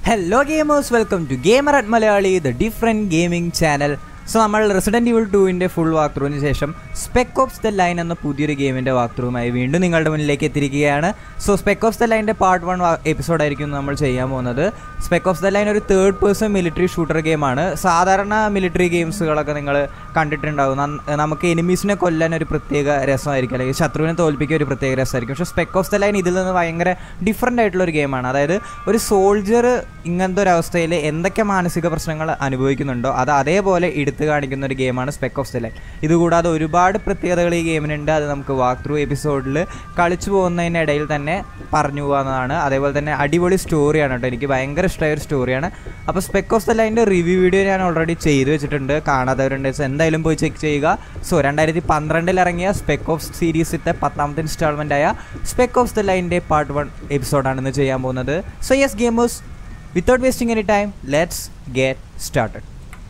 Hello gamers welcome to gamer at Malayali the different gaming channel so നമ്മൾ resident evil ടൂവിൻ്റെ full walk ത്രൂവിന് ശേഷം spec of the line എന്ന പുതിയൊരു ഗെയിമിൻ്റെ വാക്ക് ത്രൂവുമായി വീണ്ടും നിങ്ങളുടെ മുന്നിലേക്ക് എത്തിയിരിക്കുകയാണ് സോ സ്പെക്ക് ഓഫ് ദ ലൈൻ്റെ പാർട്ട് വൺ എപ്പിസോഡായിരിക്കും നമ്മൾ ചെയ്യാൻ പോകുന്നത് സ്പെക്ക് ഓഫ് ദ ലൈൻ ഒരു തേർഡ് പേഴ്സൺ മിലിറ്ററി ഷൂട്ടർ ഗെയിമാണ് സാധാരണ മിലിറ്ററി ഗെയിംസുകളൊക്കെ നിങ്ങൾ കണ്ടിട്ടുണ്ടാവും നന്ന- നമുക്ക് എനിമീസിനെ കൊല്ലാൻ ഒരു പ്രത്യേക രസമായിരിക്കും അല്ലെങ്കിൽ ശത്രുവിനെ തോൽപ്പിക്കാൻ ഒരു പ്രത്യേക രസമായിരിക്കും പക്ഷേ സ്പെക്ക് ഓഫ് ദ ലൈൻ ഇതിൽ നിന്ന് ഭയങ്കര ഡിഫറെൻ്റ് ആയിട്ടുള്ള ഒരു ഗെയിമാണ് അതായത് ഒരു സോൾജർ ഇങ്ങനത്തെ ഒരു അവസ്ഥയിൽ എന്തൊക്കെ മാനസിക പ്രശ്നങ്ങൾ അനുഭവിക്കുന്നുണ്ടോ അത് അതേപോലെ എടുത്തു കാണിക്കുന്ന ഒരു ഗെയിമാണ് സ്പെക്ക് ഓഫ് ദ ലൈൻ ഇതുകൂടാതെ ഒരുപാട് പ്രത്യേകതകൾ ഈ ഗെയിമിനുണ്ട് അത് നമുക്ക് വാക്ക് ത്രൂ എപ്പിസോഡിൽ കളിച്ചു പോകുന്നതിനിടയിൽ തന്നെ പറഞ്ഞു പോകാവുന്നതാണ് അതേപോലെ തന്നെ അടിപൊളി സ്റ്റോറിയാണ് കേട്ടോ എനിക്ക് ഭയങ്കര ഇഷ്ടമായ ഒരു സ്റ്റോറിയാണ് അപ്പോൾ സ്പെക്ക് ഓഫ് ദ ലൈൻ്റെ റിവ്യൂ വീഡിയോ ഞാൻ ഓൾറെഡി ചെയ്തു വെച്ചിട്ടുണ്ട് കാണാത്തവരുണ്ട് സോ എന്തായാലും പോയി ചെക്ക് ചെയ്യുക സോ രണ്ടായിരത്തി പന്ത്രണ്ടിൽ ഇറങ്ങിയ സ്പെക്ക് ഓഫ് സീരീസിത്തെ പത്താമത്തെ ഇൻസ്റ്റാൾമെൻ്റ് ആയ സ്പെക്ക് ഓഫ് ദ ലൈൻ്റെ പാർട്ട് വൺ എപ്പിസോഡാണ് ഇന്ന് ചെയ്യാൻ പോകുന്നത് so yes gamers without wasting any time let's get started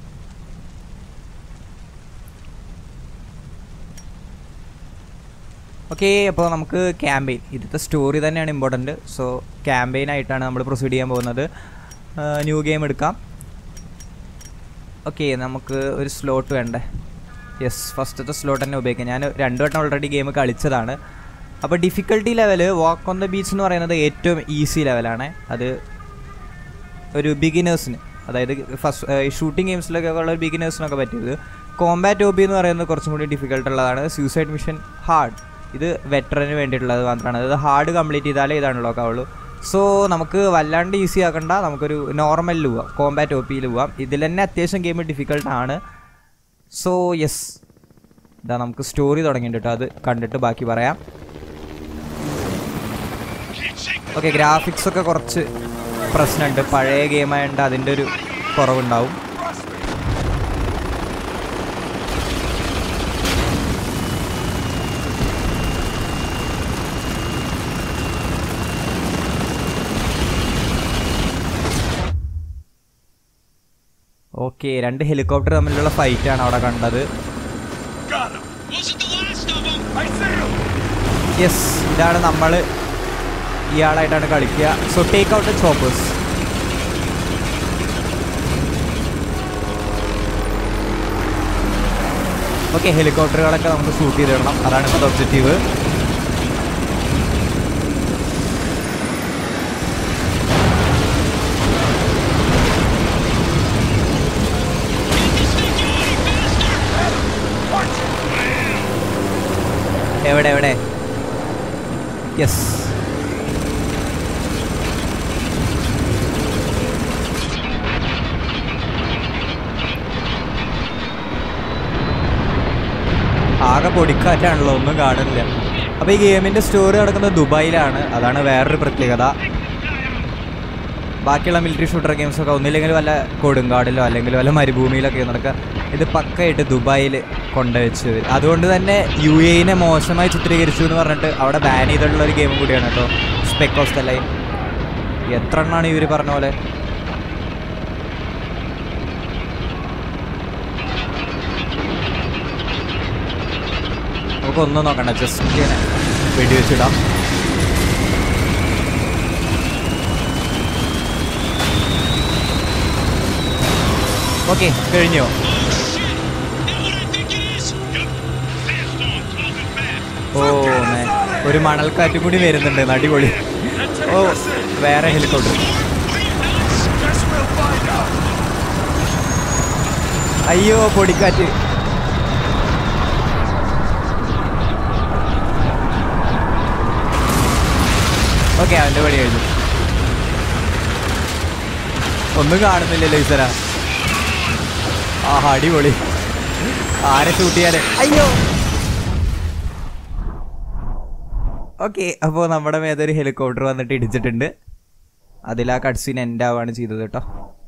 okay അപ്പോൾ നമുക്ക് ക്യാമ്പയിൻ ഇതിൻ്റെ സ്റ്റോറി തന്നെയാണ് ഇമ്പോർട്ടൻറ്റ് സോ ക്യാമ്പയിൻ ആയിട്ടാണ് നമ്മൾ പ്രൊസീഡ് ചെയ്യാൻ പോകുന്നത് ന്യൂ ഗെയിം എടുക്കാം ഓക്കെ നമുക്ക് ഒരു സ്ലോട്ട് വേണ്ടേ യെസ് ഫസ്റ്റത്തെ സ്ലോട്ട് തന്നെ ഉപയോഗിക്കാം ഞാൻ രണ്ടു വട്ടം ഓൾറെഡി ഗെയിം കളിച്ചതാണ് അപ്പോൾ difficulty level walk on the beach എന്ന് പറയുന്നത് ഏറ്റവും ഈസി ലെവലാണ് അത് ഒരു ബിഗിനേഴ്സിന് അതായത് ഫസ്റ്റ് ഷൂട്ടിംഗ് ഗെയിംസിലൊക്കെ ഉള്ള ഒരു ബിഗിനേഴ്സിനൊക്കെ പറ്റിയത് കോമ്പാറ്റ് ഓബി എന്ന് പറയുന്നത് കുറച്ചും കൂടി ഡിഫിക്കൽട്ട് ഉള്ളതാണ് സൂസൈഡ് മിഷൻ ഹാർഡ് ഇത് വെറ്ററിന് വേണ്ടിയിട്ടുള്ളത് മാത്രമാണ് അതായത് ഹാർഡ് കംപ്ലീറ്റ് ചെയ്താലേ ഇതാണ് ലോക്ക് ആവുള്ളൂ സോ നമുക്ക് വല്ലാണ്ട് ഈസി ആക്കണ്ട നമുക്കൊരു നോർമലിൽ പോവാം കോമ്പാറ്റ് ഒ പിയിൽ പോവാം ഇതിൽ തന്നെ അത്യാവശ്യം ഗെയിം ഡിഫിക്കൽട്ട് ആണ് സോ യെസ് ഇതാ നമുക്ക് സ്റ്റോറി തുടങ്ങിയിട്ട് കേട്ടോ അത് കണ്ടിട്ട് ബാക്കി പറയാം ഓക്കെ ഗ്രാഫിക്സ് ഒക്കെ കുറച്ച് പ്രശ്നമുണ്ട് പഴയ ഗെയിം ആയതുകൊണ്ട് അതിൻ്റെ ഒരു കുറവുണ്ടാവും ഓക്കെ രണ്ട് ഹെലികോപ്റ്റർ തമ്മിലുള്ള ഫൈറ്റാണ് അവിടെ കണ്ടത് Got him. Wasn't the last of them. I see him. Yes ഇതാണ് നമ്മൾ ഇയാളായിട്ടാണ് കളിക്കുക so take out choppers okay ഹെലികോപ്റ്ററുകളൊക്കെ നമുക്ക് ഷൂട്ട് ചെയ്തിടണം അതാണ് ഇപ്പോഴത്തെ objective Get this thing going faster. എവിടെ എവിടെ യെസ് ആകെ പൊടിക്കാറ്റാണല്ലോ ഒന്നും കാണില്ല അപ്പോൾ ഈ ഗെയിമിൻ്റെ സ്റ്റോറി നടക്കുന്നത് ദുബായിലാണ് അതാണ് വേറൊരു പ്രത്യേകത ബാക്കിയുള്ള മിലിറ്ററി ഷൂട്ടർ ഗെയിംസൊക്കെ ഒന്നില്ലെങ്കിൽ വല്ല കൊടുങ്കാടിലോ അല്ലെങ്കിൽ വല്ല മരുഭൂമിയിലൊക്കെ നടക്കുക ഇത് പക്കയായിട്ട് ദുബായിൽ കൊണ്ടുവച്ച് അതുകൊണ്ട് തന്നെ യു എനെ മോശമായി ചിത്രീകരിച്ചു എന്ന് പറഞ്ഞിട്ട് അവിടെ ബാൻ ചെയ്തിട്ടുള്ള ഒരു ഗെയിം കൂടിയാണ് കേട്ടോ സ്പെക്ക് ഓഫ് ദ ലൈൻ എത്ര എണ്ണമാണ് ഇവർ പറഞ്ഞ പോലെ നമുക്ക് ഒന്നും നോക്കണ്ട ജസ്റ്റ് ഇങ്ങനെ വെടിവെച്ചിടാം ഓക്കെ കഴിഞ്ഞോ Oh shit. Now what I think it is? Yep. Fast on. Closing fast. Oh my ഒരു മണൽക്കാറ്റും കൂടി വരുന്നുണ്ട് അടിപൊളി ഓ വേറെ helicopter Guess we'll find out. അയ്യോ പൊടിക്കാറ്റ് ഓക്കെ അവൻ്റെ പണി കഴിഞ്ഞു ഒന്നും കാണുന്നില്ലല്ലോ ഈശ്വര ആഹാ അടിപൊളി ആരെ ഷൂട്ട് ചെയ്യാന് അയ്യോ ഓക്കെ അപ്പോൾ നമ്മുടെ മേതൊരു ഹെലികോപ്റ്റർ വന്നിട്ട് ഇടിച്ചിട്ടുണ്ട് അതിൽ ആ കട്സീൻ എൻ്റെ ആവാണ് ചെയ്തത് കേട്ടോ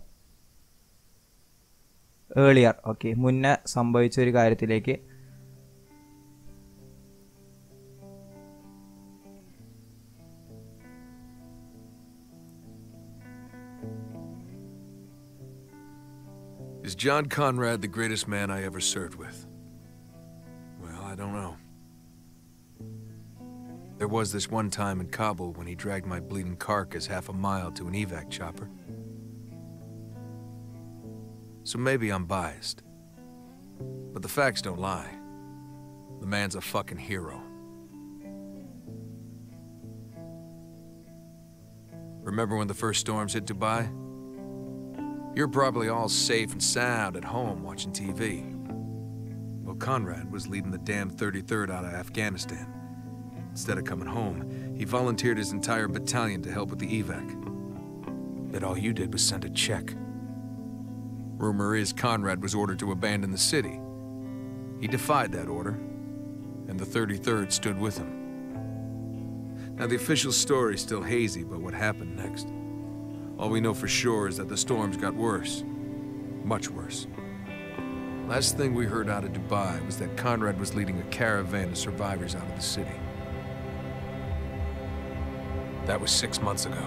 ഏളിയർ ഓക്കെ മുന്നേ സംഭവിച്ച ഒരു കാര്യത്തിലേക്ക് Is John Conrad the greatest man I ever served with? Well, I don't know. There was this one time in Kabul when he dragged my bleeding carcass half a mile to an evac chopper. so maybe I'm biased. But the facts don't lie. The man's a fucking hero. Remember when the first storms hit Dubai? You're probably all safe and sound at home watching TV. Well, Conrad was leading the damn 33rd out of Afghanistan. Instead of coming home, he volunteered his entire battalion to help with the evac. Yet all you did was send a check. Rumor is Conrad was ordered to abandon the city. He defied that order, and the 33rd stood with him. Now, the official story is still hazy about what happened next. All we know for sure is that the storms got worse. Much worse. Last thing we heard out of Dubai was that Conrad was leading a caravan of survivors out of the city. That was six months ago.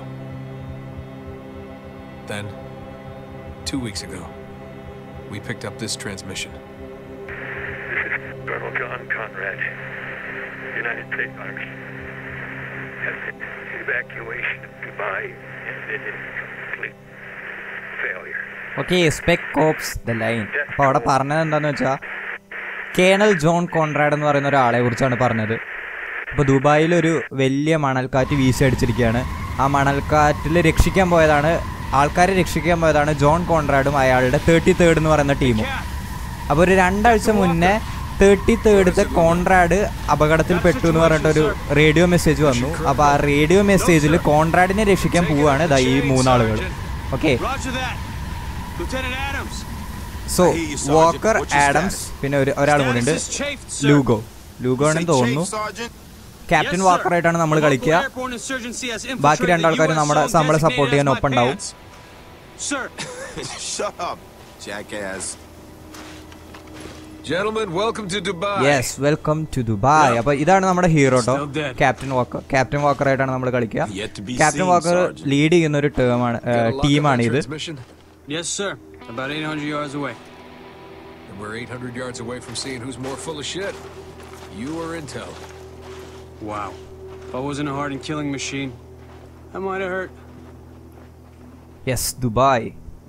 Then, two weeks ago, we picked up this transmission. This is Colonel John Conrad, United States Army. Has the evacuation of Dubai ended in complete failure. Okay spec ops the line അപ്പോൾ അവിടെ പറഞ്ഞത് എന്താന്ന് വെച്ചാൽ colonel John Conrad എന്ന് പറയുന്ന ഒരാളെ കുറിച്ചാണ് പറഞ്ഞത് ഇപ്പോൾ ദുബായിൽ ഒരു വലിയ മണൽക്കാറ്റ് വീശിയടിച്ചിരിക്കുകയാണ് ആ മണൽക്കാറ്റിൽ രക്ഷിക്കാൻ പോയതാണ് ആൾക്കാരെ രക്ഷിക്കാൻ പോയതാണ് ജോൺ കോൺറാഡും അയാളുടെ തേർട്ടി തേർഡ് എന്ന് പറയുന്ന ടീമും അപ്പോൾ ഒരു രണ്ടാഴ്ച മുന്നേ തേർട്ടി തേർഡത്തെ കോൺറാഡ് അപകടത്തിൽ പെട്ടു എന്ന് പറഞ്ഞിട്ടൊരു റേഡിയോ മെസ്സേജ് വന്നു അപ്പോൾ ആ റേഡിയോ മെസ്സേജിൽ കോൺറാഡിനെ രക്ഷിക്കാൻ പോവുകയാണ് ദാ ഈ മൂന്നാളുകൾ okay Roger that. Lieutenant Adams. So Walker Adams പിന്നെ ഒരു ഒരാൾ കൂടി ഉണ്ട് Status is chafed, sir. ലൂഗോ ലൂഗോ ആണെന്ന് തോന്നുന്നു ക്യാപ്റ്റൻ Yes, sir. വാക്കർ ആയിട്ടാണ് നമ്മൾ The local കളിക്കുക airborne insurgency has ബാക്കി infiltrated രണ്ടാൾക്കാരും the US നമ്മുടെ zone നമ്മളെ designated സപ്പോർട്ട് ചെയ്യാൻ as my ഒപ്പം ഉണ്ടാവും pants. Sir, Shut up, jackass. Gentlemen, welcome to Dubai. Yes welcome to Dubai അപ്പൊ ഇതാണ് നമ്മുടെ ഹീറോ കേട്ടോ Still dead. Captain Walker captain Walker ആയിട്ടാണ് നമ്മൾ കളിക്കുക Yet to be ക്യാപ്റ്റൻ seen, വാക്കർ Sergeant. ലീഡ് ചെയ്യുന്ന ഒരു ടേമാണ് Got a lock on ടീമാണ് that ഇത് transmission? yes, sir. About 800 yards away. And we're 800 yards away from seeing who's more full of shit. You or Intel? Wow. If I wasn't a hardened killing machine, I might have hurt. Yes Dubai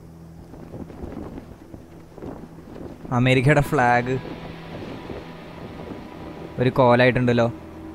അമേരിക്കയുടെ flag ഒരു കോലായിട്ടുണ്ടല്ലോ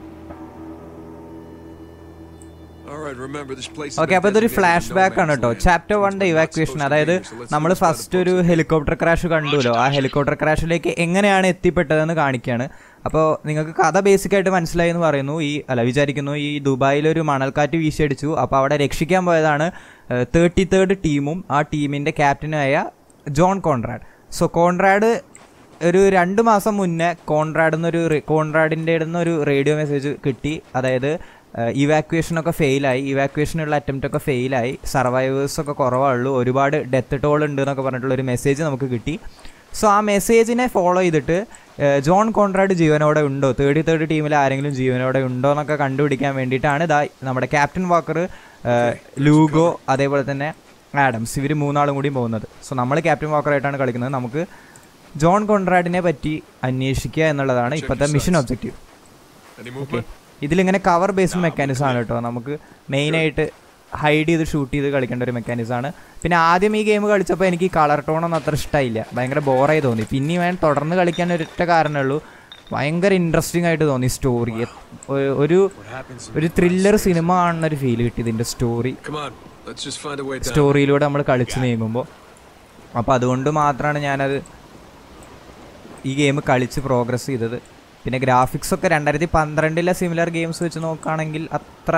All right, remember this place. Okay അപ്പൊ ഇതൊരു flash back ആണ് കേട്ടോ chapter വണ്ടെ evacuation അതായത് നമ്മൾ first ഒരു ഹെലികോപ്റ്റർ ക്രാഷ് കണ്ടുല്ലോ ആ ഹെലികോപ്റ്റർ ക്രാഷിലേക്ക് എങ്ങനെയാണ് എത്തിപ്പെട്ടതെന്ന് കാണിക്കുകയാണ് അപ്പോൾ നിങ്ങൾക്ക് കഥ ബേസിക് ആയിട്ട് മനസ്സിലായി എന്ന് പറയുന്നു ഈ അല്ല വിചാരിക്കുന്നു ഈ ദുബായിലൊരു മണൽക്കാറ്റ് വീശിയടിച്ചു അപ്പോൾ അവിടെ രക്ഷിക്കാൻ പോയതാണ് തേർട്ടി തേർഡ് ടീമും ആ ടീമിന്റെ ക്യാപ്റ്റനായ ജോൺ കോൺറാഡ് സോ കോൺറാഡ് ഒരു രണ്ട് മാസം മുന്നേ കോൺറാഡ് എന്നൊരു റെ- കോൺറാഡിൻ്റെ ഒരു റേഡിയോ മെസ്സേജ് കിട്ടി അതായത് ഇവാക്വേഷൻ ഒക്കെ ഫെയിലായി ഇവാക്വേഷനുള്ള അറ്റംപ്റ്റ് ഒക്കെ ഫെയിലായി സർവൈവേഴ്സ് ഒക്കെ കുറവാണുള്ളൂ ഒരുപാട് ഡെത്ത് ടോൾ ഉണ്ട് എന്നൊക്കെ പറഞ്ഞിട്ടുള്ള ഒരു മെസ്സേജ് നമുക്ക് കിട്ടി സോ ആ മെസ്സേജിനെ ഫോളോ ചെയ്തിട്ട് ഏഹ്, ജോൺ കോൺറാഡ് ജീവനോടെ ഉണ്ടോ തേർട്ടി തേർഡ് ടീമിൽ ആരെങ്കിലും ജീവനോടെ ഉണ്ടോ എന്നൊക്കെ കണ്ടുപിടിക്കാൻ വേണ്ടിയിട്ടാണ് ഇതാ നമ്മുടെ ക്യാപ്റ്റൻ വാക്കർ ലൂഗോ അതേപോലെ തന്നെ ആഡംസ് ഇവർ മൂന്നാളും കൂടി പോകുന്നത് സോ നമ്മൾ ക്യാപ്റ്റൻ വാക്കറായിട്ടാണ് കളിക്കുന്നത് നമുക്ക് ജോൺ കോൺറാഡിനെ പറ്റി അന്വേഷിക്കുക എന്നുള്ളതാണ് ഇപ്പോഴത്തെ mission objective Any okay movement? ഇതിലിങ്ങനെ കവർ ബേസ്ഡ് മെക്കാനിസം ആണ് കേട്ടോ നമുക്ക് മെയിനായിട്ട് ഹൈഡ് ചെയ്ത് ഷൂട്ട് ചെയ്ത് കളിക്കേണ്ട ഒരു മെക്കാനിസം ആണ് പിന്നെ ആദ്യം ഈ ഗെയിം കളിച്ചപ്പോൾ എനിക്ക് കളർ ടോണൊന്നും അത്ര ഇഷ്ടമായില്ല ഭയങ്കര ബോറായി തോന്നി പിന്നെ വേണം തുടർന്ന് കളിക്കാൻ ഒരൊറ്റ കാരണമേ ഉള്ളൂ ഭയങ്കര ഇൻട്രസ്റ്റിംഗ് ആയിട്ട് തോന്നി സ്റ്റോറി ഒരു ഒരു ത്രില്ലർ സിനിമ കാണുന്ന ഒരു ഫീൽ കിട്ടി ഇതിൻ്റെ story Come on, let's just find a way down. സ്റ്റോറിയിലൂടെ നമ്മൾ കളിച്ച് നീങ്ങുമ്പോൾ അപ്പോൾ അതുകൊണ്ട് മാത്രമാണ് ഞാനത് ഈ ഗെയിം കളിച്ച് പ്രോഗ്രസ് ചെയ്തത് പിന്നെ ഗ്രാഫിക്സ് ഒക്കെ രണ്ടായിരത്തി പന്ത്രണ്ടിലെ സിമിലർ ഗെയിംസ് വെച്ച് നോക്കുകയാണെങ്കിൽ അത്ര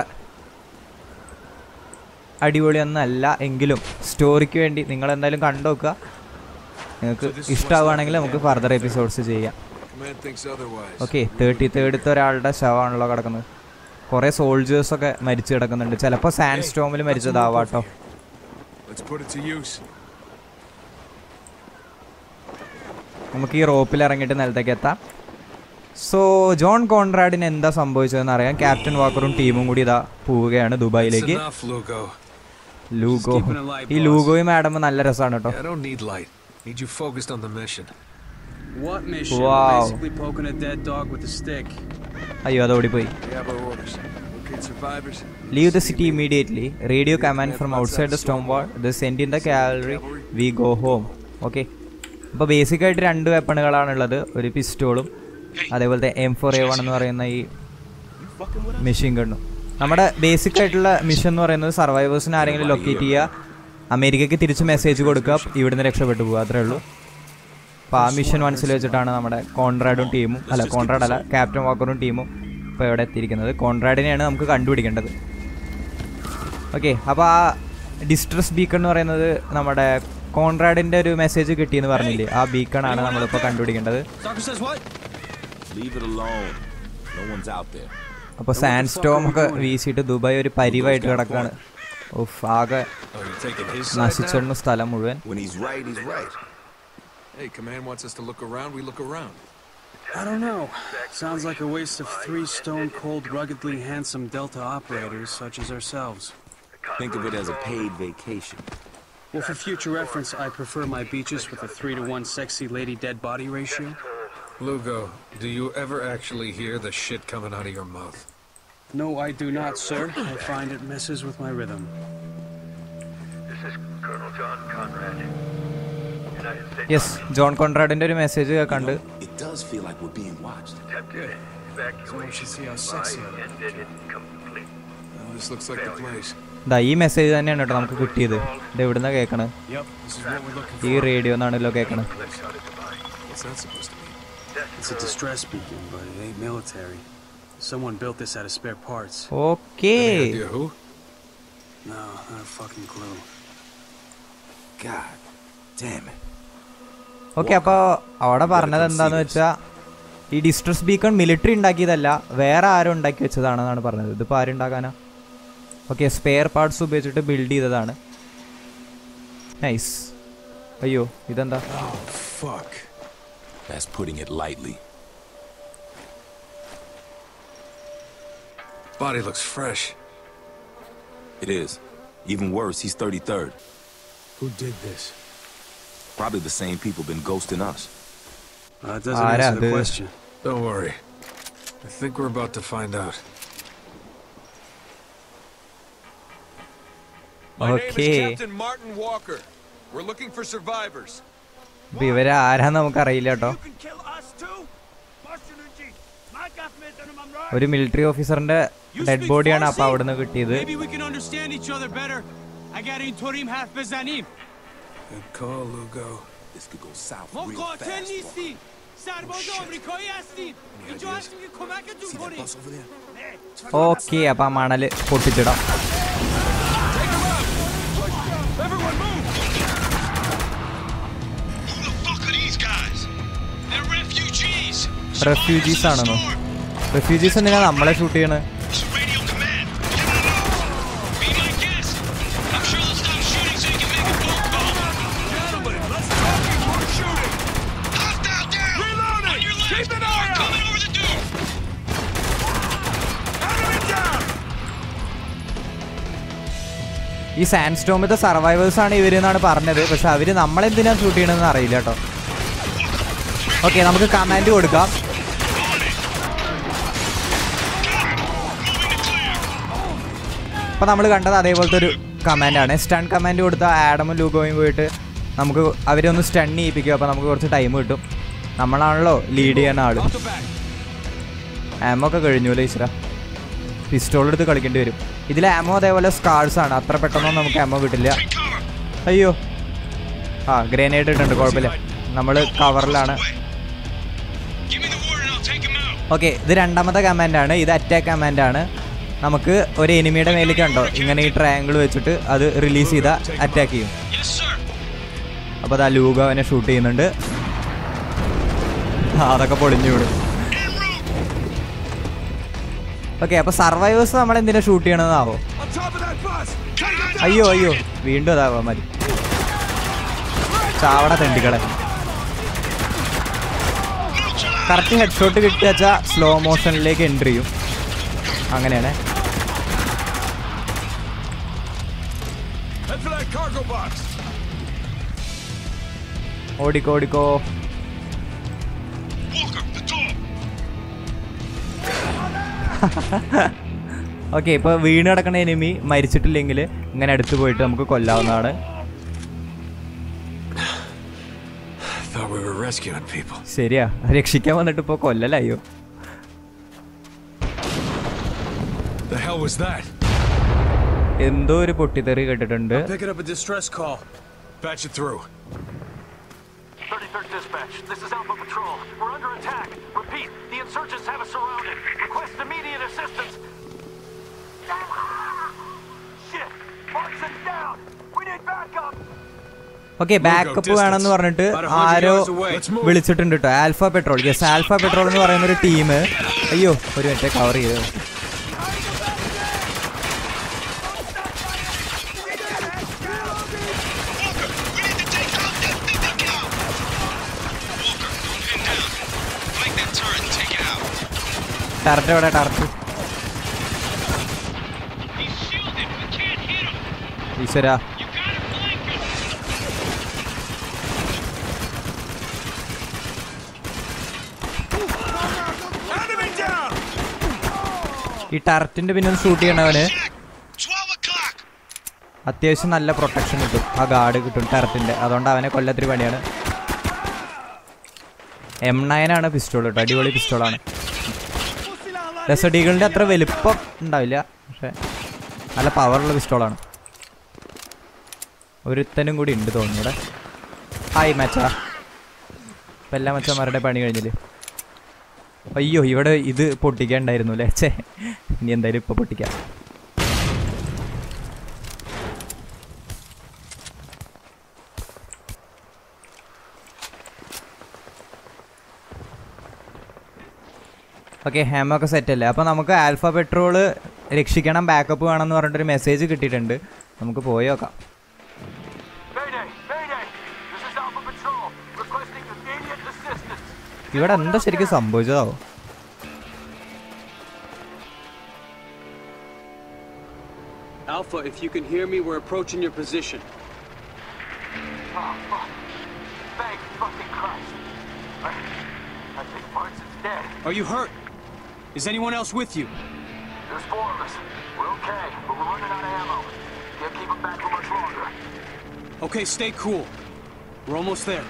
അടിപൊളിയൊന്നല്ല എങ്കിലും സ്റ്റോറിക്ക് വേണ്ടി നിങ്ങൾ എന്തായാലും കണ്ടു നോക്കുക നിങ്ങൾക്ക് ഇഷ്ടമാവുകയാണെങ്കിൽ നമുക്ക് ഫർദർ എപ്പിസോഡ്സ് ചെയ്യാം Command thinks otherwise. Okay thirty തേർഡത്തെ ഒരാളുടെ ശവമാണല്ലോ കിടക്കുന്നത് കുറേ സോൾജേഴ്സൊക്കെ മരിച്ചു കിടക്കുന്നുണ്ട് ചിലപ്പോൾ സാൻഡ് സ്റ്റോമിൽ മരിച്ചതാവാട്ടോ Let's put it to use. നമുക്ക് ഈ റോപ്പിൽ ഇറങ്ങിയിട്ട് നിലത്തേക്ക് എത്താം സോ ജോൺ കോൺറാഡിന് എന്താ സംഭവിച്ചതെന്ന് അറിയാം ക്യാപ്റ്റൻ വാക്കറും ടീമും കൂടി ഇതാ പോവുകയാണ് That's ദുബായിലേക്ക് enough, Lugo. Lugo keeping it light, ഈ boss. ലൂഗോയും മാഡം നല്ല രസമാണ് കേട്ടോ I don't need light. Need you focused on the mission. What mission? Wow. Basically poking a dead dog with a stick. അയ്യോ അത് ഓടിപ്പോയി We have our orders. Locate survivors. Leave the city immediately radio command from outside the storm wall the send in the cavalry we go home okay അപ്പോൾ ബേസിക്കായിട്ട് രണ്ട് വെപ്പണുകളാണുള്ളത് ഒരു പിസ്റ്റോളും അതേപോലത്തെ M four A one എന്ന് പറയുന്ന ഈ മെഷീൻ ഗണ്ണും നമ്മുടെ basic ആയിട്ടുള്ള മിഷൻ എന്ന് പറയുന്നത് സർവൈവേഴ്സിനെ ആരെങ്കിലും ലൊക്കേറ്റ് ചെയ്യുക അമേരിക്കയ്ക്ക് തിരിച്ച് മെസ്സേജ് കൊടുക്കുക ഇവിടുന്ന് രക്ഷപ്പെട്ടു പോകുക അത്രേ ഉള്ളൂ അപ്പോൾ ആ മിഷൻ മനസ്സിൽ വെച്ചിട്ടാണ് നമ്മുടെ കോൺറാഡും ടീമും അല്ല കോൺറാഡ് അല്ല ക്യാപ്റ്റൻ വാക്കറും ടീമും ഇപ്പോൾ ഇവിടെ എത്തിയിരിക്കുന്നത് കോൺറാഡിനെയാണ് നമുക്ക് കണ്ടുപിടിക്കേണ്ടത് ഓക്കെ അപ്പോൾ ആ ഡിസ്ട്രസ് ബീക്കൺ എന്ന് പറയുന്നത് നമ്മുടെ കോൺറാഡിൻ്റെ ഒരു മെസ്സേജ് കിട്ടിയെന്ന് പറഞ്ഞില്ലേ ആ ബീക്കൺ ആണ് നമ്മളിപ്പോൾ കണ്ടുപിടിക്കേണ്ടത് Doctor says what? Leave it alone. No one's out there. അപ്പോൾ സാൻഡ് സ്റ്റോം ഒക്കെ വീശിയിട്ട് ദുബായ് ഒരു പരിവായിട്ട് കിടക്കാണ് ഉഫ് ആകെ Oh, you're taking his side now? നശിച്ചിടുന്ന സ്ഥലം മുഴുവൻ When he's right, he's right. Hey, command wants us to look around. We look around. I don't know. Sounds like a waste of three stone cold, ruggedly handsome Delta operators such as ourselves. Think of it as a paid vacation. Well, for future reference, I prefer my beaches with a three to one sexy lady dead body ratio. Lugo, do you ever actually hear the shit coming out of your mouth? No, I do not, sir. I find it messes with my rhythm. This is Colonel John Conrad. United States yes John കോൺറാഡിൻ്റെ ഒരു message കണ്ട് It does feel like we're being watched. attempted So we should see how evacuation sexy I by look. ended in complete Oh, this looks like the place. ദാ ഈ message തന്നെയാണ് കേട്ടോ നമുക്ക് കിട്ടിയത് ഇത് എവിടുന്ന കേൾക്കണത് Yep, this is what we're looking ഈ for. റേഡിയോ എന്നാണല്ലോ കേൾക്കണത് What's that supposed to mean? It's a distress beacon, but it ain't military. Someone built this out of spare parts. Okay Any idea who? No, not a fucking clue. God damn it. Okay അപ്പോൾ അവിടെ പറഞ്ഞത് എന്താന്ന് വെച്ചാൽ ഈ distress beacon military ഉണ്ടാക്കിയതല്ല വേറെ ആരും ഉണ്ടാക്കി വെച്ചതാണെന്നാണ് പറഞ്ഞത് ഇതിപ്പോൾ ആരും ഉണ്ടാക്കാനാ ഓക്കെ സ്പെയർ പാർട്സ് ഉപയോഗിച്ചിട്ട് ബിൽഡ് ചെയ്തതാണ് നൈസ് അയ്യോ ഇതെന്താ Fuck. That's putting it lightly. Body looks fresh. It is. Even worse, he's 33rd. Who did this? Probably the same people been ghosting us. Uh, that doesn't Ah, answer yeah, the dude. question. Don't worry. I think we're about to find out. My name Okay. is Captain Martin Walker. We're looking for survivors. ഇപ്പം ഇവരെ ആരാന്ന് നമുക്കറിയില്ല കേട്ടോ can kill us too? Başınıncı. Makat metanımam right? ഒരു military ഓഫീസറിന്റെ dead ബോഡിയാണ് അപ്പോൾ അവിടുന്ന് കിട്ടിയത് Maybe we can understand each other better. I got in Torim half bezanim. Good call, Lugo. This could go south ما real قاتل fast. Walker. نیستی. سرباز آمریکایی هستیم. اینجا هستیم که کمکتون See that کنیم. bus over there? Okay അപ്പം ആ മണൽ പൊട്ടിച്ചിടാം Everyone move! Who the fuck are these guys? They're refugees. Refugees ആണെന്നോ refugees എന്തിനാ നമ്മളെ shoot ചെയ്യണത് It's radio command. Give it a move. Be my guest. I'm sure they'll stop shooting so you can make a phone call. Gentlemen, let's talk before shooting! Hostile down. Reloading. On your left. Keep an eye We're out. coming over the dune. Enemy down! ഈ sand സ്റ്റോമിത്തെ survivors ആണ് ഇവരെന്നാണ് പറഞ്ഞത് പക്ഷെ അവര് നമ്മളെന്തിനാ shoot ചെയ്യണമെന്ന് അറിയില്ല കേട്ടോ ഓക്കെ നമുക്ക് കമാൻഡ് കൊടുക്കാം അപ്പോൾ നമ്മൾ കണ്ടത് അതേപോലത്തെ ഒരു കമാൻഡാണ് സ്റ്റൺ കമാൻഡ് കൊടുത്ത ആഡമും ലൂഗോയും പോയിട്ട് നമുക്ക് അവരെ ഒന്ന് സ്റ്റൺ ചെയ്യിപ്പിക്കും അപ്പോൾ നമുക്ക് കുറച്ച് ടൈം കിട്ടും നമ്മളാണല്ലോ ലീഡ് ചെയ്യാൻ ആള് Off the back. ആമോ ഒക്കെ കഴിഞ്ഞു അല്ലേ ഈശ്വര പിസ്റ്റോൾ എടുത്ത് കളിക്കേണ്ടി വരും ഇതിൽ ആമോ അതേപോലെ സ്കാർസ് ആണ് അത്ര പെട്ടെന്നൊന്നും നമുക്ക് ആമോ കിട്ടില്ല Take cover. അയ്യോ ആ ഗ്രനേഡ് ഇട്ടുണ്ട് കുഴപ്പമില്ല നമ്മൾ കവറിലാണ് Give me the word and I'll take him out. Okay ഇത് രണ്ടാമത്തെ കമാൻഡാണ് ഇത് അറ്റാക്ക് കമാൻഡാണ് നമുക്ക് ഒരു എനിമിയുടെ മേലേക്ക് ഉണ്ടോ ഇങ്ങനെ ഈ ട്രയാങ്കിൾ വെച്ചിട്ട് അത് റിലീസ് ചെയ്താൽ അറ്റാക്ക് ചെയ്യും Yes, sir. അപ്പോൾ അത് ആ ലൂഗ അവനെ ഷൂട്ട് ചെയ്യുന്നുണ്ട് ആ, അതൊക്കെ പൊളിഞ്ഞു വിടും En route. ഓക്കെ അപ്പോൾ സർവൈവേഴ്സ് നമ്മൾ എന്തിനാ ഷൂട്ട് ചെയ്യണമെന്നാവോ On top of that bus! Take him down! അയ്യോ അയ്യോ വീണ്ടും അതാവാ മതി ചാവട തെണ്ടികളെ കറക്റ്റ് ഹെഡ് ഷോട്ട് കിട്ടുക വെച്ചാൽ സ്ലോ മോഷനിലേക്ക് എൻട്രി ചെയ്യും അങ്ങനെയാണ് Head for that cargo box! ഓടിക്കോ ഓടിക്കോ Walker, the door. ഓക്കെ ഇപ്പോൾ വീണ് കിടക്കുന്ന എനിമി മരിച്ചിട്ടില്ലെങ്കിൽ ഇങ്ങനെ അടുത്ത് പോയിട്ട് നമുക്ക് കൊല്ലാവുന്നതാണ് thought we were rescuing people. ശരിയാ രക്ഷിക്കാൻ വന്നിട്ട് ഇപ്പൊ കൊല്ലലായോ The hell was that? എന്തോ ഒരു പൊട്ടിത്തെറി കേട്ടിട്ടുണ്ട് Picking up a distress call. Patch it through. 33rd Dispatch, this is Alpha Patrol. We're under attack. Repeat, the insurgents have us surrounded. Request immediate assistance. Shit! Markson's down! We need backup! Okay backup വേണമെന്ന് പറഞ്ഞിട്ട് ആരോ വിളിച്ചിട്ടുണ്ട് കേട്ടോ alpha patrol yes alpha patrol എന്ന് പറയുന്ന ഒരു team അയ്യോ ഒരു മിനിറ്റ് കവർ ചെയ്തു Walker, we need to take out that 50 cal. Walker, I'm pinned down. Flank that turret and take it out. Turret എവിടെ turret He's shielded. We can't hit him. ഈശ്വര You gotta flank him. Enemy down! ഈ ടർട്ടിന്റെ പിന്നെ shoot ചെയ്യണവന് Jack, 12 o'clock. അത്യാവശ്യം നല്ല protection കിട്ടും ആ guard കിട്ടും ടർട്ടിന്റെ അതുകൊണ്ട് അവനെ കൊല്ലത്തിരി പണിയാണ് എം നയൻ ആണ് പിസ്റ്റോൾ കേട്ടോ അടിപൊളി പിസ്റ്റോളാണ് രസഡികളുടെ അത്ര വലുപ്പം ഉണ്ടാവില്ല പക്ഷെ നല്ല പവറുള്ള പിസ്റ്റോളാണ് ഒരുത്തനും കൂടി ഉണ്ട് തോന്നുന്നു ഇവിടെ ഹായ് മച്ചാ ഇപ്പം എല്ലാ മച്ചന്മാരുടെ പണി കഴിഞ്ഞില്ലേ അയ്യോ ഇവിടെ ഇത് പൊട്ടിക്കാണ്ടായിരുന്നു അല്ലേ ചേ ഇനി എന്തായാലും ഇപ്പൊ പൊട്ടിക്കാം ഓക്കെ ഹാമൊക്കെ സെറ്റ് അല്ലേ അപ്പോൾ നമുക്ക് ആൽഫ പെട്രോള് രക്ഷിക്കണം ബാക്കപ്പ് വേണമെന്ന് പറഞ്ഞിട്ടൊരു മെസ്സേജ് കിട്ടിയിട്ടുണ്ട് നമുക്ക് പോയി നോക്കാം Mayday! Mayday! This is Alpha Patrol. Requesting immediate assistance. ഇവിടെ എന്താ ശരിക്കും സംഭവിച്ചതാവോ Alpha, if you can hear me, we're approaching your position. Oh, fuck. Thank fucking Christ. I, I think Markson's dead. Are you hurt? Is anyone else with you? There's four of us. We're okay, but we're running out of ammo. Can't keep them back for much longer. Okay, stay cool. We're almost there.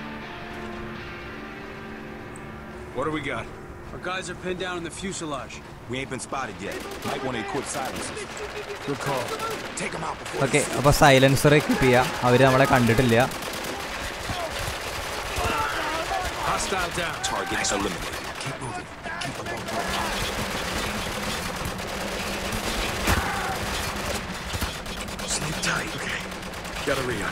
What do we got? Our guys are pinned down in the fuselage. We ain't been spotted yet. Might want to equip silencers. Good call. Take them out before okay അപ്പോൾ silencer equip ചെയ്യാം അവർ നമ്മളെ കണ്ടിട്ടില്ല Hostile down. target eliminated. Keep moving. Keep a low profile. Sleep tight. Okay. Gotta re-up.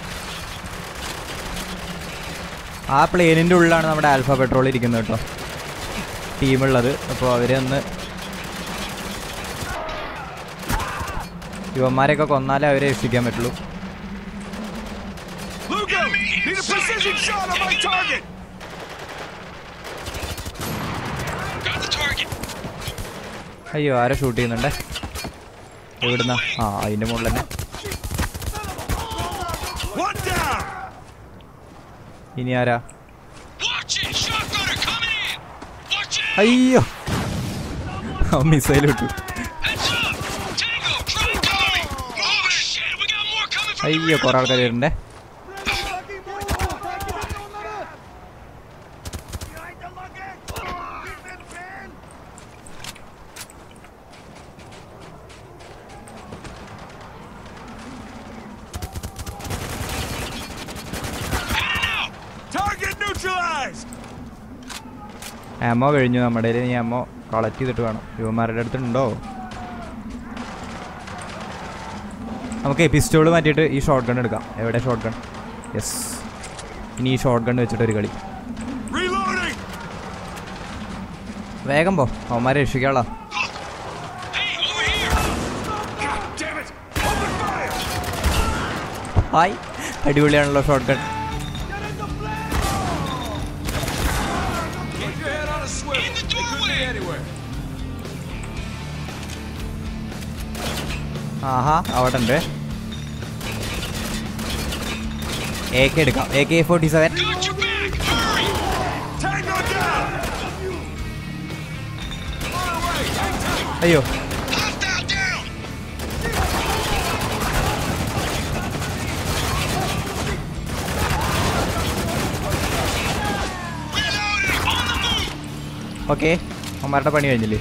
ആ പ്ലെയിനിൻ്റെ ഉള്ളിലാണ് നമ്മുടെ alpha petrol ഇരിക്കുന്നത് കേട്ടോ ടീമുള്ളത് അപ്പോൾ അവരെ ഒന്ന് യുവന്മാരെയൊക്കെ കൊന്നാലേ അവരെ രക്ഷിക്കാൻ പറ്റുള്ളൂ Lugo! Need a precision shot on my target! Got the target. അയ്യോ ആരോ ഷൂട്ട് ചെയ്യുന്നുണ്ടേ എവിടുന്ന ആ അതിൻ്റെ മുകളിൽ തന്നെ One down! ഇനി ആരാ Watch it. Shotgunner coming in. Watch it. അയ്യോ മിസൈൽ വിട്ടു Heads up. Tango, try and cover me. Oh shit, we got more coming from the അയ്യോ rear. കുറെ ആൾക്കാർ വരുന്നുണ്ടേ Behind the luggage! Keep it pinned! Target neutralized! ആമോ കഴിഞ്ഞു നമ്മുടെ കയ്യിൽ ഇനി ആമോ collect ചെയ്തിട്ട് വേണം യുവന്മാരുടെ അടുത്തുണ്ടോ നമുക്ക് പിസ്റ്റോൾ മാറ്റിയിട്ട് ഈ ഷോർട്ട് ഗൺ എടുക്കാം എവിടെ ഷോർട്ട് ഗൺ യെസ് ഇനി ഈ ഷോർട്ട് ഗൺ വെച്ചിട്ട് ഒരു കളി Reloading! വേഗം പോ അവന്മാരെ രക്ഷിക്കാളാ Hey, over here. Damn it! Open fire! ഹായ് അടിപൊളിയാണല്ലോ shotgun Keep your head on a swivel. In the They could be doorway. anywhere. ആഹാ അവിടെ ഉണ്ട് എ കെ എടുക്കാം A K forty seven Got your back. Hurry. Tango down! അയ്യോ Hostile down. Okay അമ്മമാരുടെ പണി കഴിഞ്ഞില്ലേ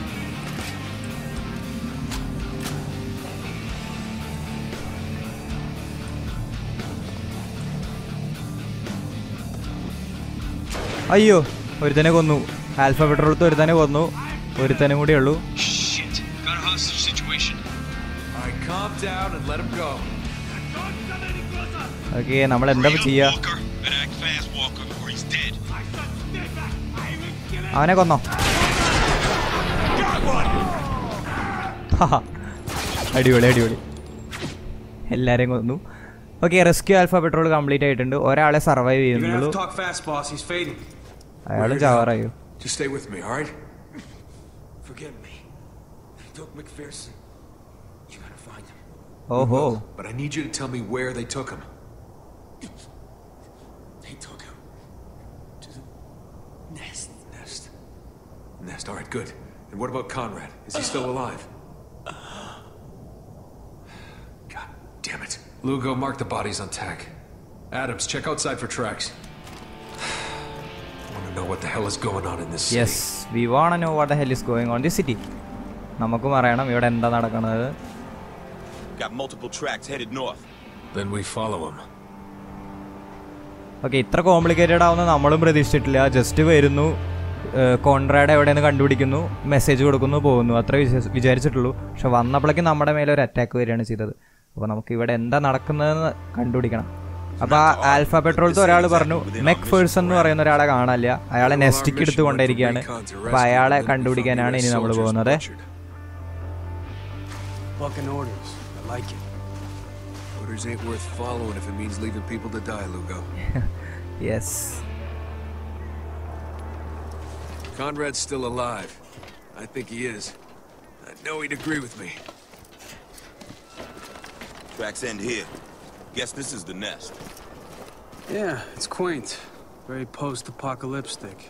അയ്യോ ഒരുത്തനെ കൊന്നു ആൽഫ പെട്രോളത്ത് ഒരുത്തനെ കൊന്നു ഒരുത്തനും കൂടിയേ ഉള്ളൂ Shit. Got a hostage situation. Alright, calm down and let him go. Don't come any closer! Okay നമ്മൾ എന്താ ചെയ്യാ Walker. Better act fast, Walker, or he's dead. I said stay back! I will kill him! അവനെ കൊന്നോ ഹാ. അടിപൊളി അടിപൊളി എല്ലാരെയും കൊന്നു okay rescue alpha patrol complete ആയിട്ടുണ്ട് ഒരാളെ സർവൈവ് You're gonna have ചെയ്യുന്നുള്ളൂ to talk fast, boss. He's fading. അയാളും ചാവാറായോ Just stay with me, alright? Forgive me. Doc McPherson. You gotta find him. ഓഹോ But I need you to tell me where they took him. They took him to the nest. Nest. Nest, alright, good. And what about Conrad? Is he still alive? God damn it. Lugo, mark the bodies on tack. Adams, check outside for tracks. I want to know what the hell is going on in this city. Yes we want know what the hell is going on the city നമുക്കും അറിയണം ഇവിടെ എന്താ നടക്കുന്നത് Got multiple tracks headed north. Then we follow him. Okay ഇത്ര complicated ആവുന്ന നമ്മളും പ്രതീക്ഷിച്ചിട്ടില്ല just വരുന്നു Conrad എവിടെയെന്ന് കണ്ടുപിടിക്കുന്നു മെസ്സേജ് കൊടുക്കുന്നു പോകുന്നു അത്ര വിശ്വ- വിചാരിച്ചിട്ടുള്ളൂ പക്ഷെ വന്നപ്പോഴേക്കും നമ്മുടെ മേലെ ഒരു അറ്റാക്ക് വരികയാണ് ചെയ്തത് അപ്പോൾ നമുക്ക് ഇവിടെ എന്താ നടക്കുന്നതെന്ന് കണ്ടുപിടിക്കണം അപ്പോൾ ആ ആൽഫ പെട്രോളത്തെ ഒരാൾ പറഞ്ഞു മെക് ഫേഴ്സൺ എന്ന് പറയുന്ന ഒരാളെ കാണാനില്ല അയാളെ നെസ്റ്റിക്ക് എടുത്ത് കൊണ്ടിരിക്കുകയാണ് അപ്പോൾ അയാളെ കണ്ടുപിടിക്കാനാണ് ഇനി നമ്മൾ പോകുന്നത് Bucking orders. I like it. Orders ain't worth following if it means leaving people to die, Lugo. Yes Conrad's still alive. I think he is. I know he'd agree with me. Tracks end here. Guess this is the nest. Yeah, it's quaint. Very post-apocalyptic.